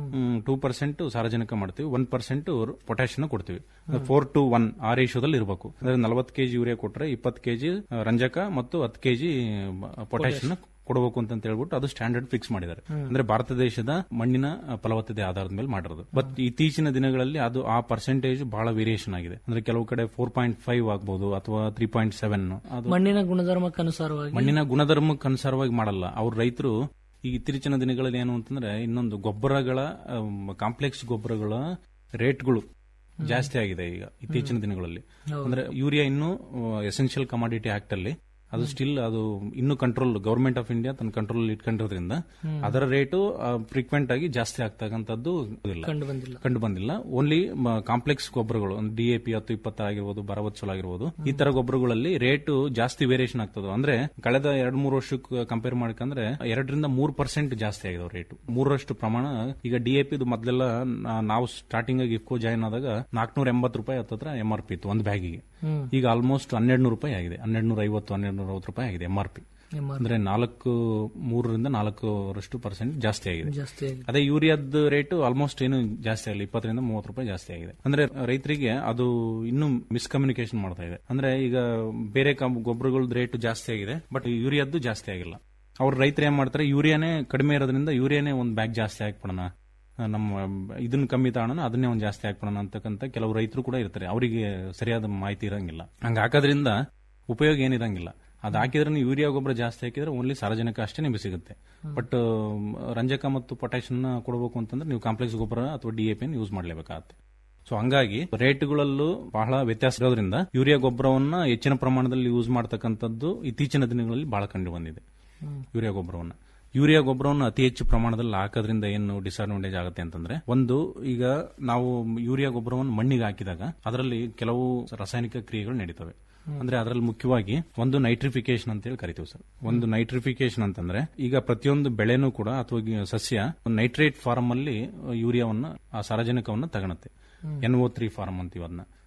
ಟೂ ಪರ್ಸೆಂಟ್ ಸಾರಜನಕ ಮಾಡ್ತೀವಿ ಒನ್ ಪರ್ಸೆಂಟ್ ಪೊಟ್ಯಾಷಿಯನ್ ಕೊಡ್ತೀವಿ ಫೋರ್ ಟು ಒನ್ ಆ ರೇಷಿಯೋದಲ್ಲಿ ಇರಬೇಕು ಅಂದ್ರೆ ನಲವತ್ತು ಕೆಜಿ ಯೂರಿಯಾ ಕೊಟ್ರೆ ಇಪ್ಪತ್ತು ಕೆಜಿ ರಂಜಕ ಮತ್ತು ಹತ್ತು ಕೆಜಿ ಪೊಟ್ಯಾಷಿಯನ್ ಕೊಡಬೇಕು ಅಂತ ಹೇಳ್ಬಿಟ್ಟು ಅದು ಸ್ಟ್ಯಾಂಡರ್ಡ್ ಫಿಕ್ಸ್ ಮಾಡಿದ್ದಾರೆ ಹ್ಮ್. ಅಂದ್ರೆ ಭಾರತ ದೇಶದ ಮಣ್ಣಿನ ಆ, ಫಲವತ್ತತೆ ಆಧಾರದ ಮೇಲೆ ಮಾಡಿರೋದು ಬಟ್ ಇತ್ತೀಚಿನ ದಿನಗಳಲ್ಲಿ ಅದು ಆ ಪರ್ಸೆಂಟೇಜ್ ಬಹಳ ವೇರಿಯೇಷನ್ ಆಗಿದೆ ಅಂದ್ರೆ ಕೆಲವು ಕಡೆ ಫೋರ್ ಪಾಯಿಂಟ್ ಫೈವ್ ಆಗ್ಬಹುದು ಅಥವಾ ತ್ರೀ ಪಾಯಿಂಟ್ ಸೆವೆನ್ ಅದು ಮಣ್ಣಿನ ಗುಣಧರ್ಮಕ್ಕನುಸಾರವಾಗಿ ಮಣ್ಣಿನ ಗುಣಧರ್ಮಕ್ಕೆ ಅನುಸಾರವಾಗಿ ಮಾಡಲ್ಲ ಅವ್ರ ರೈತರು ಈ ಇತ್ತೀಚಿನ ದಿನಗಳಲ್ಲಿ ಏನು ಅಂತಂದ್ರೆ ಇನ್ನೊಂದು ಗೊಬ್ಬರಗಳ ಕಾಂಪ್ಲೆಕ್ಸ್ ಗೊಬ್ಬರಗಳ ರೇಟ್ಗಳು ಜಾಸ್ತಿ ಆಗಿದೆ ಈಗ ಇತ್ತೀಚಿನ ದಿನಗಳಲ್ಲಿ ಹೌದು. ಅಂದ್ರೆ ಯೂರಿಯಾ ಇನ್ನು ಎಸೆನ್ಷಿಯಲ್ ಕಮಾಡಿಟಿ ಆಕ್ಟ್ ಅಲ್ಲಿ ಅದು ಸ್ಟಿಲ್ ಅದು ಇನ್ನು ಕಂಟ್ರೋಲ್ ಗವರ್ಮೆಂಟ್ ಆಫ್ ಇಂಡಿಯಾ ತನ್ನ ಕಂಟ್ರೋಲ್ ಇಟ್ಕೊಂಡಿರೋದ್ರಿಂದ ಹ್ಮ್. ಅದರ ರೇಟು ಫ್ರೀಕ್ವೆಂಟ್ ಆಗಿ ಜಾಸ್ತಿ ಆಗ್ತಕ್ಕಂಥದ್ದು ಇಲ್ಲ ಕಂಡು ಬಂದಿಲ್ಲ ಕಂಡು ಬಂದಿಲ್ಲ ಓನ್ಲಿ ಕಾಂಪ್ಲೆಕ್ಸ್ ಗೊಬ್ಬರಗಳು ಡಿಎಪಿ ಹತ್ತು ಇಪ್ಪತ್ತು ಆಗಿರ್ಬೋದು ಭರವತ್ಸಲ ಆಗಿರ್ಬೋದು ಈ ತರ ಗೊಬ್ಬರಗಳಲ್ಲಿ ರೇಟ್ ಜಾಸ್ತಿ ವೇರಿಯೇಷನ್ ಆಗ್ತದೆ ಅಂದ್ರೆ ಕಳೆದ ಎರಡ್ ಮೂರು ವರ್ಷಕ್ಕೆ ಕಂಪೇರ್ ಮಾಡ್ಕಂದ್ರೆ ಎರಡರಿಂದ ಮೂರು ಪರ್ಸೆಂಟ್ ಜಾಸ್ತಿ ಆಗಿದೆ ರೇಟ್ ಮೂರರಷ್ಟು ಪ್ರಮಾಣ ಈಗ ಡಿಎಪಿ ಮೊದಲೆಲ್ಲ ನಾ- ನಾವು ಸ್ಟಾರ್ಟಿಂಗ್ ಆಗಿ ಇಫ್ಕೋ ಜಾಯ್ನ್ ಆದಾಗ ನಾಲ್ಕನೂರ ಎಂಬತ್ತು ರೂಪಾಯಿ ಹತ್ತತ್ರ ಎಂ ಆರ್ ಪಿ ಇತ್ತು ಒಂದು ಬ್ಯಾಗಿಗೆ ಹ್ಮ್. ಈಗ ಆಲ್ಮೋಸ್ಟ್ ಹನ್ನೆರಡು ನೂರು ರೂಪಾಯಿ ಆಗಿದೆ ಹನ್ನೆರಡು ನೂರ ಐವತ್ತು ಹನ್ನೆರಡು ನೂರ ಅರವತ್ತು ರೂಪಾಯಿ ಆಗಿದೆ ಎಂ ಆರ್ ಪಿ MRP. ಅಂದ್ರೆ ನಾಲ್ಕು ಮೂರರಿಂದ ನಾಲ್ಕರಷ್ಟು ಪರ್ಸೆಂಟ್ ಜಾಸ್ತಿ ಆಗಿದೆ ಜಾಸ್ತಿ ಆಗಿದೆ. ಅದೇ ಯೂರಿಯಾದ ರೇಟ್ ಆಲ್ಮೋಸ್ಟ್ ಏನು ಜಾಸ್ತಿ ಆಗಿಲ್ಲ ಇಪ್ಪತ್ತರಿಂದ ಮೂವತ್ತು ರೂಪಾಯಿ ಜಾಸ್ತಿ ಆಗಿದೆ ಅಂದ್ರೆ ರೈತರಿಗೆ ಅದು ಇನ್ನೂ ಮಿಸ್ಕಮ್ಯುನಿಕೇಶನ್ ಮಾಡ್ತಾ ಇದೆ ಅಂದ್ರೆ ಈಗ ಬೇರೆ ಗೊಬ್ಬರಗಳ ರೇಟ್ ಜಾಸ್ತಿ ಆಗಿದೆ ಬಟ್ ಯೂರಿಯಾದ್ದು ಜಾಸ್ತಿ ಆಗಿಲ್ಲ ಅವ್ರ ರೈತರು ಏನ್ ಮಾಡ್ತಾರೆ ಯೂರಿಯಾನೇ ಕಡಿಮೆ ಇರೋದ್ರಿಂದ ಯೂರಿಯಾನೇ ಒಂದು ಬ್ಯಾಗ್ ಜಾಸ್ತಿ ಹಾಕ್ಬಿಡೋಣ ಆ, ನಮ್ಮ ಇದನ್ನ ಕಮ್ಮಿ ತಗೋಣ ಅದನ್ನೇ ಒಂದು ಜಾಸ್ತಿ ಹಾಕ್ಬಿಡೋಣ ಅಂತಕ್ಕಂಥ ಕೆಲವು ರೈತರು ಕೂಡ ಇರ್ತಾರೆ ಅವರಿಗೆ ಸರಿಯಾದ ಮಾಹಿತಿ ಇರಂಗಿಲ್ಲ ಹಂಗ ಹಾಕೋದ್ರಿಂದ ಉಪಯೋಗ ಏನಿರಂಗಿಲ್ಲ ಅದು ಹಾಕಿದ್ರೆ ಯೂರಿಯಾ ಗೊಬ್ಬರ ಜಾಸ್ತಿ ಹಾಕಿದ್ರೆ ಓನ್ಲಿ ಸಾರಜನಕ ಅಷ್ಟೇ ನಿಮಗೆ ಸಿಗುತ್ತೆ ಬಟ್ ರಂಜಕ ಮತ್ತು ಪೊಟ್ಯಾಷಿಯನ್ ಕೊಡಬೇಕು ಅಂತಂದ್ರೆ ನೀವು ಕಾಂಪ್ಲೆಕ್ಸ್ ಗೊಬ್ಬರ ಅಥವಾ ಡಿಎಪಿ ಯೂಸ್ ಮಾಡಲೇಬೇಕಾಗತ್ತೆ ಸೊ ಹಂಗಾಗಿ ರೇಟ್ಗಳಲ್ಲೂ ಬಹಳ ವ್ಯತ್ಯಾಸ ಇರೋದ್ರಿಂದ ಯೂರಿಯಾ ಗೊಬ್ಬರವನ್ನ ಹೆಚ್ಚಿನ ಪ್ರಮಾಣದಲ್ಲಿ ಯೂಸ್ ಮಾಡ್ತಕ್ಕಂಥದ್ದು ಇತ್ತೀಚಿನ ದಿನಗಳಲ್ಲಿ ಬಹಳ ಕಂಡು ಬಂದಿದೆ ಯೂರಿಯಾ ಗೊಬ್ಬರವನ್ನ ಯೂರಿಯಾ ಗೊಬ್ಬರವನ್ನು ಅತಿ ಹೆಚ್ಚು ಪ್ರಮಾಣದಲ್ಲಿ ಹಾಕೋದ್ರಿಂದ ಏನು ಡಿಸ್ಅಡ್ವಾಂಟೇಜ್ ಆಗುತ್ತೆ ಅಂತಂದ್ರೆ ಒಂದು ಈಗ ನಾವು ಯೂರಿಯಾ ಗೊಬ್ಬರವನ್ನು ಮಣ್ಣಿಗೆ ಹಾಕಿದಾಗ ಅದರಲ್ಲಿ ಕೆಲವು ರಾಸಾಯನಿಕ ಕ್ರಿಯೆಗಳು ನಡೀತವೆ ಅಂದ್ರೆ ಅದರಲ್ಲಿ ಮುಖ್ಯವಾಗಿ ಒಂದು ನೈಟ್ರಿಫಿಕೇಶನ್ ಅಂತ ಹೇಳಿ ಕರಿತೀವಿ ಸರ್ ಒಂದು ನೈಟ್ರಿಫಿಕೇಶನ್ ಅಂತಂದ್ರೆ ಈಗ ಪ್ರತಿಯೊಂದು ಬೆಳೆನೂ ಕೂಡ ಅಥವಾ ಈ ಸಸ್ಯ ನೈಟ್ರೇಟ್ ಫಾರ್ಮ್ ಅಲ್ಲಿ ಯೂರಿಯಾವನ್ನ ಆ ಸಾರಜನಕವನ್ನ ತಗೊಳುತ್ತೆ ಎನ್ ಓ ತ್ರೀ ಫಾರ್ಮ್ ಅಂತೀವಿ ಅದನ್ನ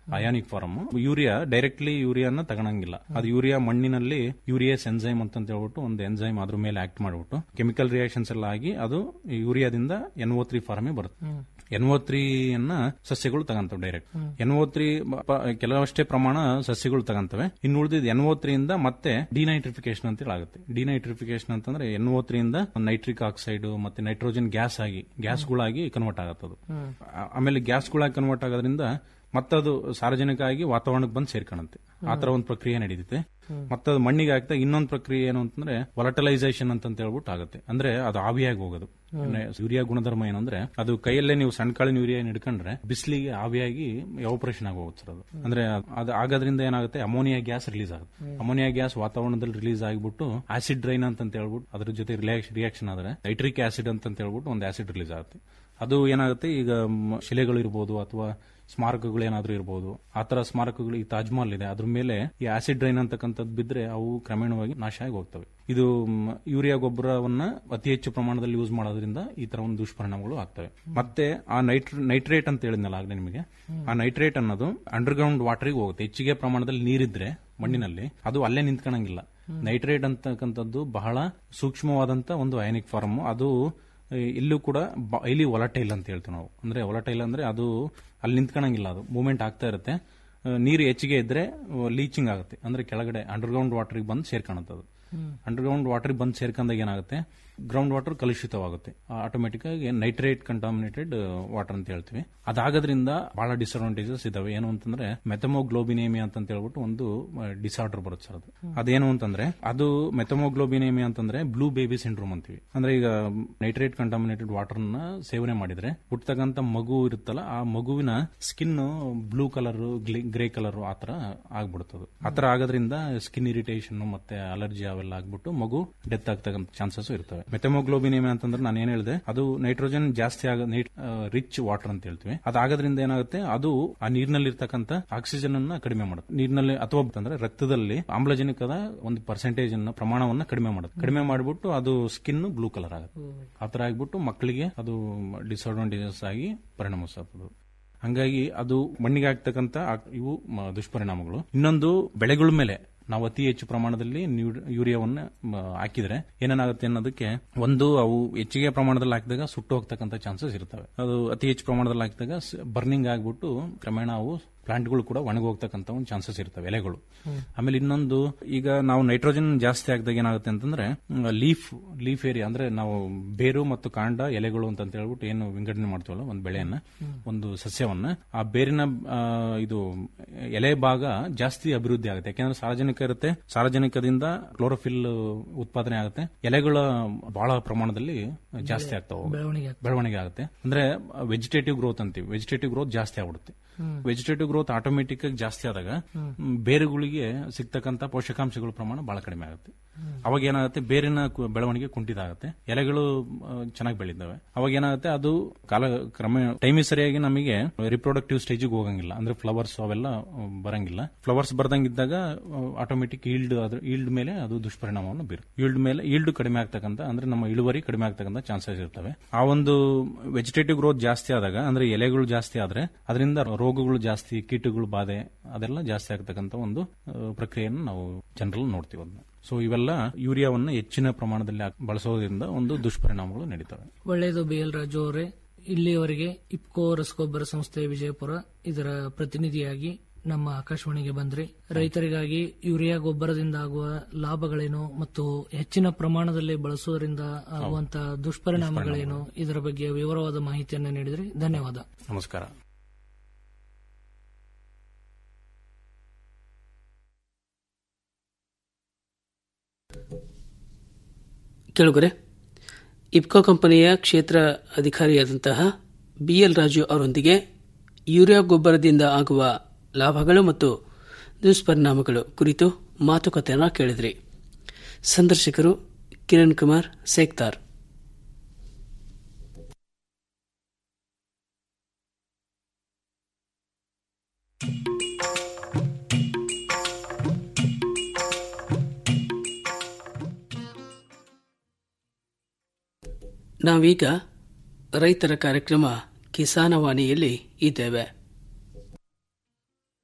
ಅಯಾನಿಕ್ ಫಾರ್ಮ್ ಯೂರಿಯಾ ಡೈರೆಕ್ಟ್ಲಿ ಯೂರಿಯಾನ ತಗೊಳಂಗಿಲ್ಲ ಅದು ಯೂರಿಯಾ ಮಣ್ಣಿನಲ್ಲಿ ಯೂರಿಯಸ್ ಎನ್ಸೈಮ್ ಅಂತ ಹೇಳ್ಬಿಟ್ಟು ಒಂದು ಎನ್ಸೈಮ್ ಅದ್ರ ಮೇಲೆ ಆಕ್ಟ್ ಮಾಡ್ಬಿಟ್ಟು ಕೆಮಿಕಲ್ ರಿಯಾಕ್ಷನ್ಸ್ ಎಲ್ಲ ಆಗಿ ಅದು ಈ ಯೂರಿಯಾದಿಂದ ಎನ್ ಓ ತ್ರೀ ಫಾರ್ಮೇ ಬರುತ್ತೆ ಎನ್ ಓ ತ್ರೀ ಅನ್ನ ಸಸ್ಯಗಳು ತಗಂತವೆ ಡೈರೆಕ್ಟ್ ಎನ್ ಓ ತ್ರೀ ಕೆಲವಷ್ಟೇ ಪ್ರಮಾಣ ಸಸ್ಯಗಳು ತಗಂತವೆ ಇನ್ನು ಉಳಿದಿದ್ದು ಎನ್ ಓ ತ್ರೀಯಿಂದ ಮತ್ತೆ ಡಿನೈಟ್ರಿಫಿಕೇಶನ್ ಅಂತ ಹೇಳಿ ಆಗುತ್ತೆ ಡಿನೈಟ್ರಿಫಿಕೇಶನ್ ಅಂತಂದ್ರೆ ಎನ್ ಓ ತ್ರೀಯಿಂದ ನೈಟ್ರಿಕ್ ಆಕ್ಸೈಡ್ ಮತ್ತೆ ನೈಟ್ರೋಜನ್ ಗ್ಯಾಸ್ ಆಗಿ ಗ್ಯಾಸ್ಗಳಾಗಿ ಕನ್ವರ್ಟ್ ಆಗತ್ತದು ಆ- ಆಮೇಲೆ ಗ್ಯಾಸ್ಗಳಾಗಿ ಕನ್ವರ್ಟ್ ಆಗೋದ್ರಿಂದ ಮತ್ತದು ಸಾರ್ವಜನಿಕ ಆಗಿ ವಾತಾವರಣಕ್ಕೆ ಬಂದು ಸೇರ್ಕೊಳ್ಳುತ್ತೆ ಆ ತರ ಒಂದು ಪ್ರಕ್ರಿಯೆ ನಡೀತೈತೆ ಮತ್ತದು ಮಣ್ಣಿಗೆ ಆಗ್ತಾ ಇನ್ನೊಂದು ಪ್ರಕ್ರಿಯೆ ಏನು ಅಂತಂದ್ರೆ ವಲಟಲೈಸೇಷನ್ ಅಂತ ಹೇಳ್ಬಿಟ್ಟು ಆಗುತ್ತೆ ಅಂದ್ರೆ ಅದು ಆವಿಯಾಗಿ ಹೋಗೋದು ಅಂದ್ರೆ ಯೂರಿಯಾ ಗುಣಧರ್ಮ ಏನಂದ್ರೆ ಅದು ಕೈಯಲ್ಲೇ ನೀವು ಸಣ್ಣ ಕಾಳಿನ ಯೂರಿಯಾ ಹಿಡ್ಕೊಂಡ್ರೆ ಬಿಸಿಲಿಗೆ ಆವಿಯಾಗಿ ಎವಪರೇಷನ್ ಆಗಿ ಹೋಗುತ್ತೆ ಸರ್ ಅದು ಅಂದ್ರೆ ಅದು ಆಗೋದ್ರಿಂದ ಏನಾಗುತ್ತೆ ಅಮೋನಿಯಾ ಗ್ಯಾಸ್ ರಿಲೀಸ್ ಆಗುತ್ತೆ ಅಮೋನಿಯಾ ಗ್ಯಾಸ್ ವಾತಾವರಣದಲ್ಲಿ ರಿಲೀಸ್ ಆಗಿಬಿಟ್ಟು ಆಸಿಡ್ ರೈನ್ ಅಂತ ಹೇಳ್ಬಿಟ್ಟು ಅದ್ರ ಜೊತೆ ರಿಯಾಕ್ಷನ್ ಆದ್ರೆ ನೈಟ್ರಿಕ್ ಆಸಿಡ್ ಅಂತ ಹೇಳ್ಬಿಟ್ಟು ಒಂದು ಆಸಿಡ್ ರಿಲೀಸ್ ಆಗುತ್ತೆ ಅದು ಏನಾಗುತ್ತೆ ಈಗ ಮ್, ಶಿಲೆಗಳು ಇರ್ಬೋದು ಅಥವಾ ಸ್ಮಾರಕಗಳು ಏನಾದ್ರೂ ಇರ್ಬೋದು ಆ ತರ ಸ್ಮಾರಕಗಳು ಈ ತಾಜ್ ಮಹಲ್ ಇದೆ ಅದ್ರ ಮೇಲೆ ಈ ಆಸಿಡ್ ರೈನ್ ಅಂತಕ್ಕಂಥದ್ದು ಬಿದ್ರೆ ಅವು ಕ್ರಮೇಣವಾಗಿ ನಾಶ ಆಗಿ ಹೋಗ್ತವೆ ಇದು ಮ್, ಯೂರಿಯಾ ಗೊಬ್ಬರವನ್ನ ಅತಿ ಹೆಚ್ಚು ಪ್ರಮಾಣದಲ್ಲಿ ಯೂಸ್ ಮಾಡೋದ್ರಿಂದ ಈ ತರ ಒಂದು ದುಷ್ಪರಿಣಾಮಗಳು ಆಗ್ತವೆ ಮತ್ತೆ ಆ ನೈಟ್ರ ನೈಟ್ರೇಟ್ ಅಂತ ಹೇಳಿದ್ನಲ್ಲ ಆಗ್ಲೇ ನಿಮಗೆ ಆ ನೈಟ್ರೇಟ್ ಅನ್ನೋದು ಅಂಡರ್ಗ್ರೌಂಡ್ ವಾಟರ್ಗೆ ಹೋಗುತ್ತೆ ಹೆಚ್ಚಿಗೆ ಪ್ರಮಾಣದಲ್ಲಿ ನೀರಿದ್ರೆ ಮಣ್ಣಿನಲ್ಲಿ ಅದು ಅಲ್ಲೇ ನಿಂತ್ಕೊಳಂಗಿಲ್ಲ ನೈಟ್ರೇಟ್ ಅಂತಕ್ಕಂಥದ್ದು ಬಹಳ ಸೂಕ್ಷ್ಮವಾದಂತ ಒಂದು ಅಯಾನಿಕ್ ಫಾರ್ಮ್ ಅದು ಆ, ಇಲ್ಲೂ ಕೂಡ ಇಲ್ಲಿ ಒಲಟೈಲ್ ಅಂತ ಹೇಳ್ತೀವಿ ನಾವು ಅಂದ್ರೆ ಒಲಟೈಲ್ ಅಂದ್ರೆ ಅದು ಅಲ್ಲಿ ನಿಂತ್ಕೊಳಂಗಿಲ್ಲ ಅದು ಮೂವ್ಮೆಂಟ್ ಆಗ್ತಾ ಇರುತ್ತೆ ಆ, ನೀರು ಹೆಚ್ಚಿಗೆ ಇದ್ರೆ ಲೀಚಿಂಗ್ ಆಗುತ್ತೆ ಅಂದ್ರೆ ಕೆಳಗಡೆ ಅಂಡರ್ಗ್ರೌಂಡ್ ವಾಟರ್ಗೆ ಬಂದು ಸೇರ್ಕೊಳುತ್ತೆ ಅದು ಅಂಡರ್ಗ್ರೌಂಡ್ ವಾಟರ್ ಬಂದು ಸೇರ್ಕೊಂಡಾಗ ಏನಾಗುತ್ತೆ ಗ್ರೌಂಡ್ ವಾಟರ್ ಕಲುಷಿತವಾಗುತ್ತೆ ಆಟೋಮೆಟಿಕ್ ಆಗಿ ನೈಟ್ರೇಟ್ ಕಂಟಾಮಿನೇಟೆಡ್ ವಾಟರ್ ಅಂತ ಹೇಳ್ತೀವಿ ಅದಾಗೋದ್ರಿಂದ ಬಹಳ ಡಿಸ್ಅಡ್ವಾಂಟೇಜಸ್ ಇದಾವೆ ಏನು ಅಂತಂದ್ರೆ ಮೆಥಮೋಗ್ಲೋಬಿನೇಮಿಯಾ ಅಂತ ಹೇಳ್ಬಿಟ್ಟು ಒಂದು ಡಿಸಾರ್ಡರ್ ಬರುತ್ತೆ ಸರ್ ಅದು ಅದೇನು ಅಂತಂದ್ರೆ ಅದು ಮೆಥಮೋಗ್ಲೋಬಿನೇಮಿಯಾ ಅಂತಂದ್ರೆ ಬ್ಲೂ ಬೇಬಿ ಸಿಂಡ್ರೋಮ್ ಅಂತೀವಿ ಅಂದ್ರೆ ಈಗ ನೈಟ್ರೇಟ್ ಕಂಟಾಮಿನೇಟೆಡ್ ವಾಟರ್ ನ ಸೇವನೆ ಮಾಡಿದ್ರೆ ಹುಟ್ಟತಕ್ಕಂತ ಮಗು ಇರುತ್ತಲ್ಲ ಆ ಮಗುವಿನ skin blue colour grey colour ಆತರ ಆಗ್ಬಿಡುತ್ತದು ಆತರ ಆಗೋದ್ರಿಂದ ಸ್ಕಿನ್ ಇರಿಟೇಷನ್ ಮತ್ತೆ ಅಲರ್ಜಿ ಅವೆಲ್ಲ ಆಗ್ಬಿಟ್ಟು ಮಗು ಡೆತ್ ಆಗ್ತಕ್ಕಂಥ ಚಾನ್ಸಸ್ ಇರ್ತವೆ ಮೆಥಮೋಗ್ಲೋಬಿನೇಮಿಯಾ ಅಂತಂದ್ರೆ ನಾನು ಏನ್ ಹೇಳಿದೆ ಅದು ನೈಟ್ರೋಜನ್ ಜಾಸ್ತಿ ಆಗ ರಿಚ್ ವಾಟರ್ ಅಂತ ಹೇಳ್ತೀವಿ ಅದಾಗೋದ್ರಿಂದ ಏನಾಗುತ್ತೆ ಅದು ಆ ನೀರಿನಲ್ಲಿ ಇರ್ತಕ್ಕಂಥ ಆಕ್ಸಿಜನ್ ಅನ್ನ ಕಡಿಮೆ ಮಾಡುತ್ತೆ ನೀರಿನಲ್ಲಿ ಅಥವಾ ಅಂದ್ರೆ ರಕ್ತದಲ್ಲಿ ಆಮ್ಲಜನಕದ ಒಂದು ಪರ್ಸೆಂಟೇಜ್ ಅನ್ನ ಪ್ರಮಾಣವನ್ನ ಕಡಿಮೆ ಮಾಡುತ್ತೆ ಕಡಿಮೆ ಮಾಡಿಬಿಟ್ಟು ಅದು ಸ್ಕಿನ್ ಬ್ಲೂ ಕಲರ್ ಆಗುತ್ತೆ ಆತರ ಆಗ್ಬಿಟ್ಟು ಮಕ್ಕಳಿಗೆ ಅದು ಡಿಸ್ಅಡ್ವಾಂಟೇಜಸ್ ಆಗಿ ಪರಿಣಮಿಸುತ್ತದೆ ಹಂಗಾಗಿ ಅದು ಮಣ್ಣಿಗೆ ಆಗ್ತಕ್ಕಂತ ಆ- ಇವು ಮ- ದುಷ್ಪರಿಣಾಮಗಳು ಇನ್ನೊಂದು ಬೆಳೆಗಳ ಮೇಲೆ ನಾವು ಅತಿ ಹೆಚ್ಚು ಪ್ರಮಾಣದಲ್ಲಿ ನ್ಯೂ- ಯೂರಿಯಾವನ್ನ ಮ, ಹಾಕಿದ್ರೆ ಏನೇನಾಗುತ್ತೆ ಅನ್ನೋದಕ್ಕೆ ಒಂದು ಅವು ಹೆಚ್ಚಿಗೆ ಪ್ರಮಾಣದಲ್ಲಿ ಹಾಕಿದಾಗ ಸುಟ್ಟು ಹೋಗ್ತಕ್ಕಂಥ ಚಾನ್ಸಸ್ ಇರ್ತವೆ ಅದು ಅತಿ ಹೆಚ್ಚು ಪ್ರಮಾಣದಲ್ಲಿ ಹಾಕಿದಾಗ ಬರ್ನಿಂಗ್ ಆಗ್ಬಿಟ್ಟು ಕ್ರಮೇಣ ಅವು ಪ್ಲಾಂಟ್ಗಳು ಕೂಡ ಒಣಗೋಗ್ತಕ್ಕಂಥ ಒಂದು ಚಾನ್ಸಸ್ ಇರ್ತವೆ ಎಲೆಗಳು ಆಮೇಲೆ ಇನ್ನೊಂದು ಈಗ ನಾವು ನೈಟ್ರೋಜನ್ ಜಾಸ್ತಿ ಆಗಿದಾಗ ಏನಾಗುತ್ತೆ ಅಂತಂದ್ರೆ ಲೀಫ್ ಲೀಫ್ ಏರಿಯಾ ಅಂದ್ರೆ ನಾವು ಬೇರು ಮತ್ತು ಕಾಂಡ ಎಲೆಗಳು ಅಂತ ಹೇಳ್ಬಿಟ್ಟು ಏನು ವಿಂಗಡಣೆ ಮಾಡ್ತೀವಲ್ಲ ಒಂದು ಬೆಳೆಯನ್ನ ಒಂದು ಸಸ್ಯವನ್ನ ಆ ಬೇರಿನ ಆ, ಇದು ಎಲೆ ಭಾಗ ಜಾಸ್ತಿ ಅಭಿವೃದ್ಧಿ ಆಗುತ್ತೆ ಯಾಕೆಂದ್ರೆ ಸಾರ್ವಜನಿಕ ಇರುತ್ತೆ ಸಾರ್ವಜನಿಕದಿಂದ ಕ್ಲೋರೋಫಿಲ್ ಉತ್ಪಾದನೆ ಆಗುತ್ತೆ ಎಲೆಗಳ ಬಹಳ ಪ್ರಮಾಣದಲ್ಲಿ ಜಾಸ್ತಿ ಆಗ್ತಾವೆ ಬೆಳವಣಿಗೆ ಬೆಳವಣಿಗೆ ಆಗುತ್ತೆ ಅಂದ್ರೆ ವೆಜಿಟೇಟಿವ್ ಗ್ರೋತ್ ಅಂತೀವಿ ವೆಜಿಟೇಟಿವ್ ಗ್ರೋತ್ ಜಾಸ್ತಿ ಆಗ್ಬಿಡುತ್ತೆ ವೆಜಿಟೇಟಿವ್ ಗ್ರೋತ್ ಆಟೋಮೆಟಿಕ್ ಆಗಿ ಜಾಸ್ತಿ ಆದಾಗ ಮ್, ಬೇರುಗಳಿಗೆ ಸಿಗ್ತಕ್ಕಂತ ಪೋಷಕಾಂಶಗಳ ಪ್ರಮಾಣ ಬಹಳ ಕಡಿಮೆ ಆಗುತ್ತೆ ಅವಾಗ ಏನಾಗುತ್ತೆ ಬೇರಿನ ಕು- ಬೆಳವಣಿಗೆ ಕುಂಠಿತ ಆಗುತ್ತೆ ಎಲೆಗಳು ಚೆನ್ನಾಗಿ ಬೆಳಿತಾವೆ ಅವಾಗ ಏನಾಗುತ್ತೆ ಅದು ಕಾಲ ಕ್ರಮ ಟೈಮ್ ಸರಿಯಾಗಿ ನಮಗೆ ರಿಪ್ರೊಡಕ್ಟಿವ್ ಸ್ಟೇಜಿಗೆ ಹೋಗಂಗಿಲ್ಲ ಅಂದ್ರೆ ಫ್ಲವರ್ಸ್ ಅವೆಲ್ಲ ಆ, ಬರಂಗಿಲ್ಲ ಫ್ಲವರ್ಸ್ ಬರ್ದಂಗಿದ್ದಾಗ ಆಟೋಮೆಟಿಕ್ ಈಲ್ಡ್ ಅದ್ರ ಈಲ್ಡ್ ಮೇಲೆ ಅದು ದುಷ್ಪರಿಣಾಮವನ್ನು ಬೀರುತ್ತೆ ಈಲ್ಡ್ ಮೇಲೆ ಈಲ್ಡ್ ಕಡಿಮೆ ಆಗ್ತಕ್ಕಂಥ ಅಂದ್ರೆ ನಮ್ಮ ಇಳುವರಿ ಕಡಿಮೆ ಆಗ್ತಕ್ಕಂಥ ಚಾನ್ಸಸ್ ಇರ್ತವೆ ಆ ಒಂದು ವೆಜಿಟೇಟಿವ್ ಗ್ರೋತ್ ಜಾಸ್ತಿ ಆದಾಗ ಅಂದ್ರೆ ಎಲೆಗಳು ಜಾಸ್ತಿ ಆದ್ರೆ ಅದರಿಂದ ರೋಗಗಳು ಜಾಸ್ತಿ ಕೀಟಗಳು ಬಾಧೆ ಅದೆಲ್ಲ ಜಾಸ್ತಿ ಆಗ್ತಕ್ಕಂಥ ಒಂದು ಆ, ಪ್ರಕ್ರಿಯೆಯನ್ನು ನಾವು ಜನರಲ್ ನೋಡ್ತೀವಿ ಅದನ್ನ ಸೊ ಇವೆಲ್ಲ ಯೂರಿಯಾವನ್ನ ಹೆಚ್ಚಿನ ಪ್ರಮಾಣದಲ್ಲಿ ಹಾಕ್- ಬಳಸೋದ್ರಿಂದ ಒಂದು ದುಷ್ಪರಿಣಾಮಗಳು ನಡೀತವೆ ಒಳ್ಳೆಯದು ಬಿ ಎಲ್ ರಾಜು ಅವರೇ ಇಲ್ಲಿಯವರೆಗೆ ಇಪ್ಕೋ ರಸಗೊಬ್ಬರ ಸಂಸ್ಥೆ ವಿಜಯಪುರ ಇದರ ಪ್ರತಿನಿಧಿಯಾಗಿ ನಮ್ಮ ಆಕಾಶವಾಣಿಗೆ ಬಂದ್ರಿ ರೈತರಿಗಾಗಿ ಯೂರಿಯಾ ಗೊಬ್ಬರದಿಂದ ಆಗುವ ಲಾಭಗಳೇನು ಮತ್ತು ಹೆಚ್ಚಿನ ಪ್ರಮಾಣದಲ್ಲಿ ಬಳಸುವುದರಿಂದ ಆಗುವಂತಹ ದುಷ್ಪರಿಣಾಮಗಳೇನು ಇದರ ಬಗ್ಗೆ ವಿವರವಾದ ಮಾಹಿತಿಯನ್ನು ನೀಡಿದ್ರಿ ಧನ್ಯವಾದ ನಮಸ್ಕಾರ ಕೇಳುಗರೆ ಇಪ್ಕೋ ಕಂಪನಿಯ ಕ್ಷೇತ್ರ ಅಧಿಕಾರಿಯಾದಂತಹ ಬಿಎಲ್ ರಾಜು ಅವರೊಂದಿಗೆ ಯೂರಿಯಾ ಗೊಬ್ಬರದಿಂದ ಆಗುವ ಲಾಭಗಳು ಮತ್ತು ದುಷ್ಪರಿಣಾಮಗಳು ಕುರಿತು ಮಾತುಕತೆಯನ್ನು ಕೇಳಿದ್ರಿ ಸಂದರ್ಶಕರು ಕಿರಣ್ ಕುಮಾರ್ ಸೇಕ್ತಾರ್ ನಾವೀಗ ರೈತರ ಕಾರ್ಯಕ್ರಮ ಕಿಸಾನವಾಣಿಯಲ್ಲಿ ಇದ್ದೇವೆ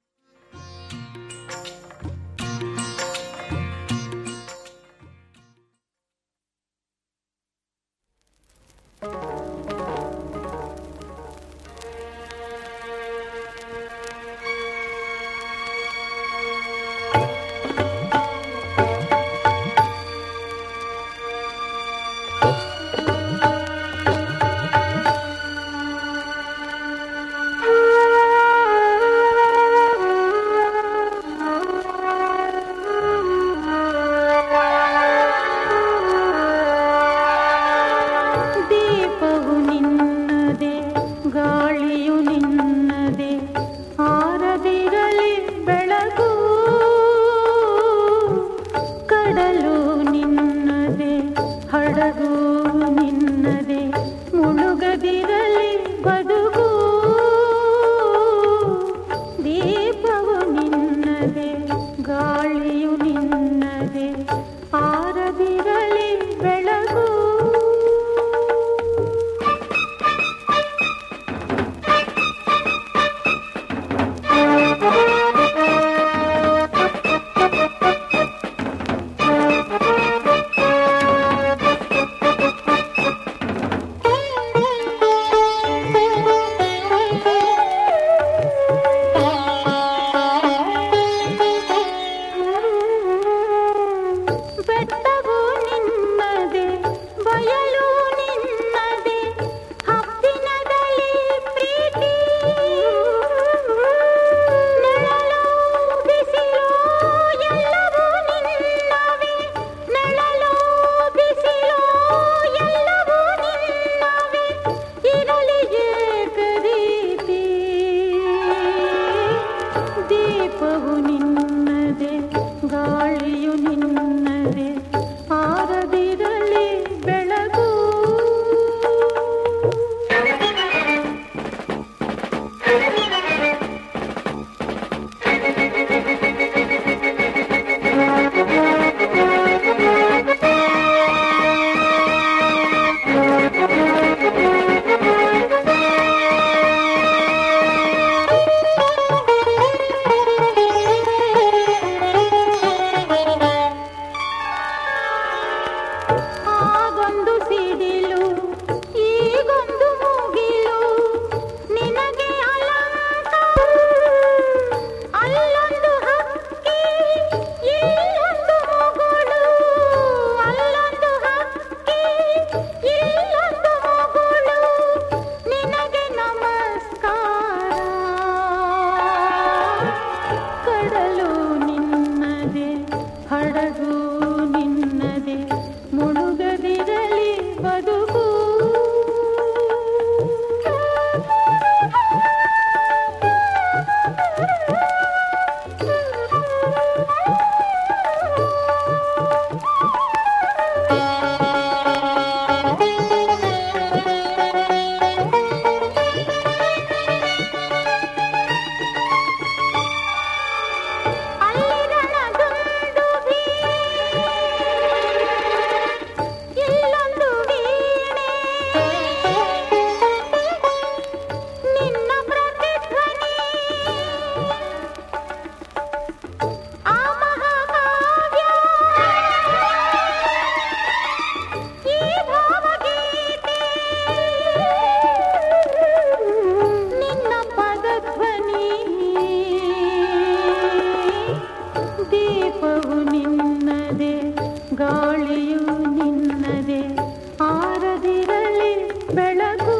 ಗಾಳಿಯು ನಿನ್ನದೆ ಆರದಿರಲಿ ಬೆಳಕು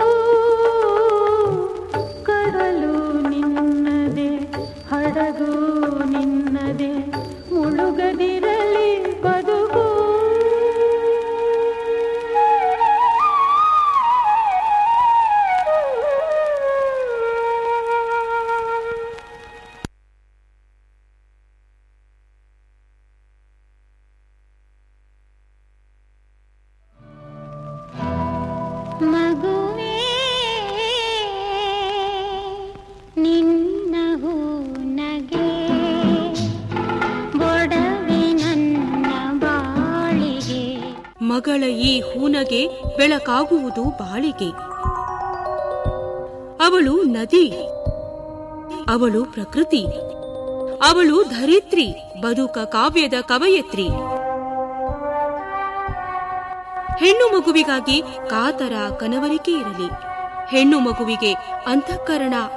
ಕಡಲು ನಿನ್ನದೆ ಹಡಗು ನಿನ್ನದೆ ಮುಳುಗದಿರಲಿ ಬದುಕು ಮಗುವೇ ನಿನ್ನ ಹೂನಗೆ ಬೊಡವೆ ನನ್ನ ಬಾಳಿಗೆ ಮಗಳ ಈ ಹೂನಗೆ ಬೆಳಕಾಗುವುದು ಬಾಳಿಗೆ ಅವಳು ನದಿ ಅವಳು ಪ್ರಕೃತಿ ಅವಳು ಧರಿತ್ರಿ ಬದುಕ ಕಾವ್ಯದ ಕವಯತ್ರಿ ಹೆಣ್ಣು ಮಗುವಿಗಾಗಿ ಕಾತರ ಕನವರಿಕೆ ಇರಲಿ ಹೆಣ್ಣು ಮಗುವಿಗೆ ಅಂತಃಕರಣ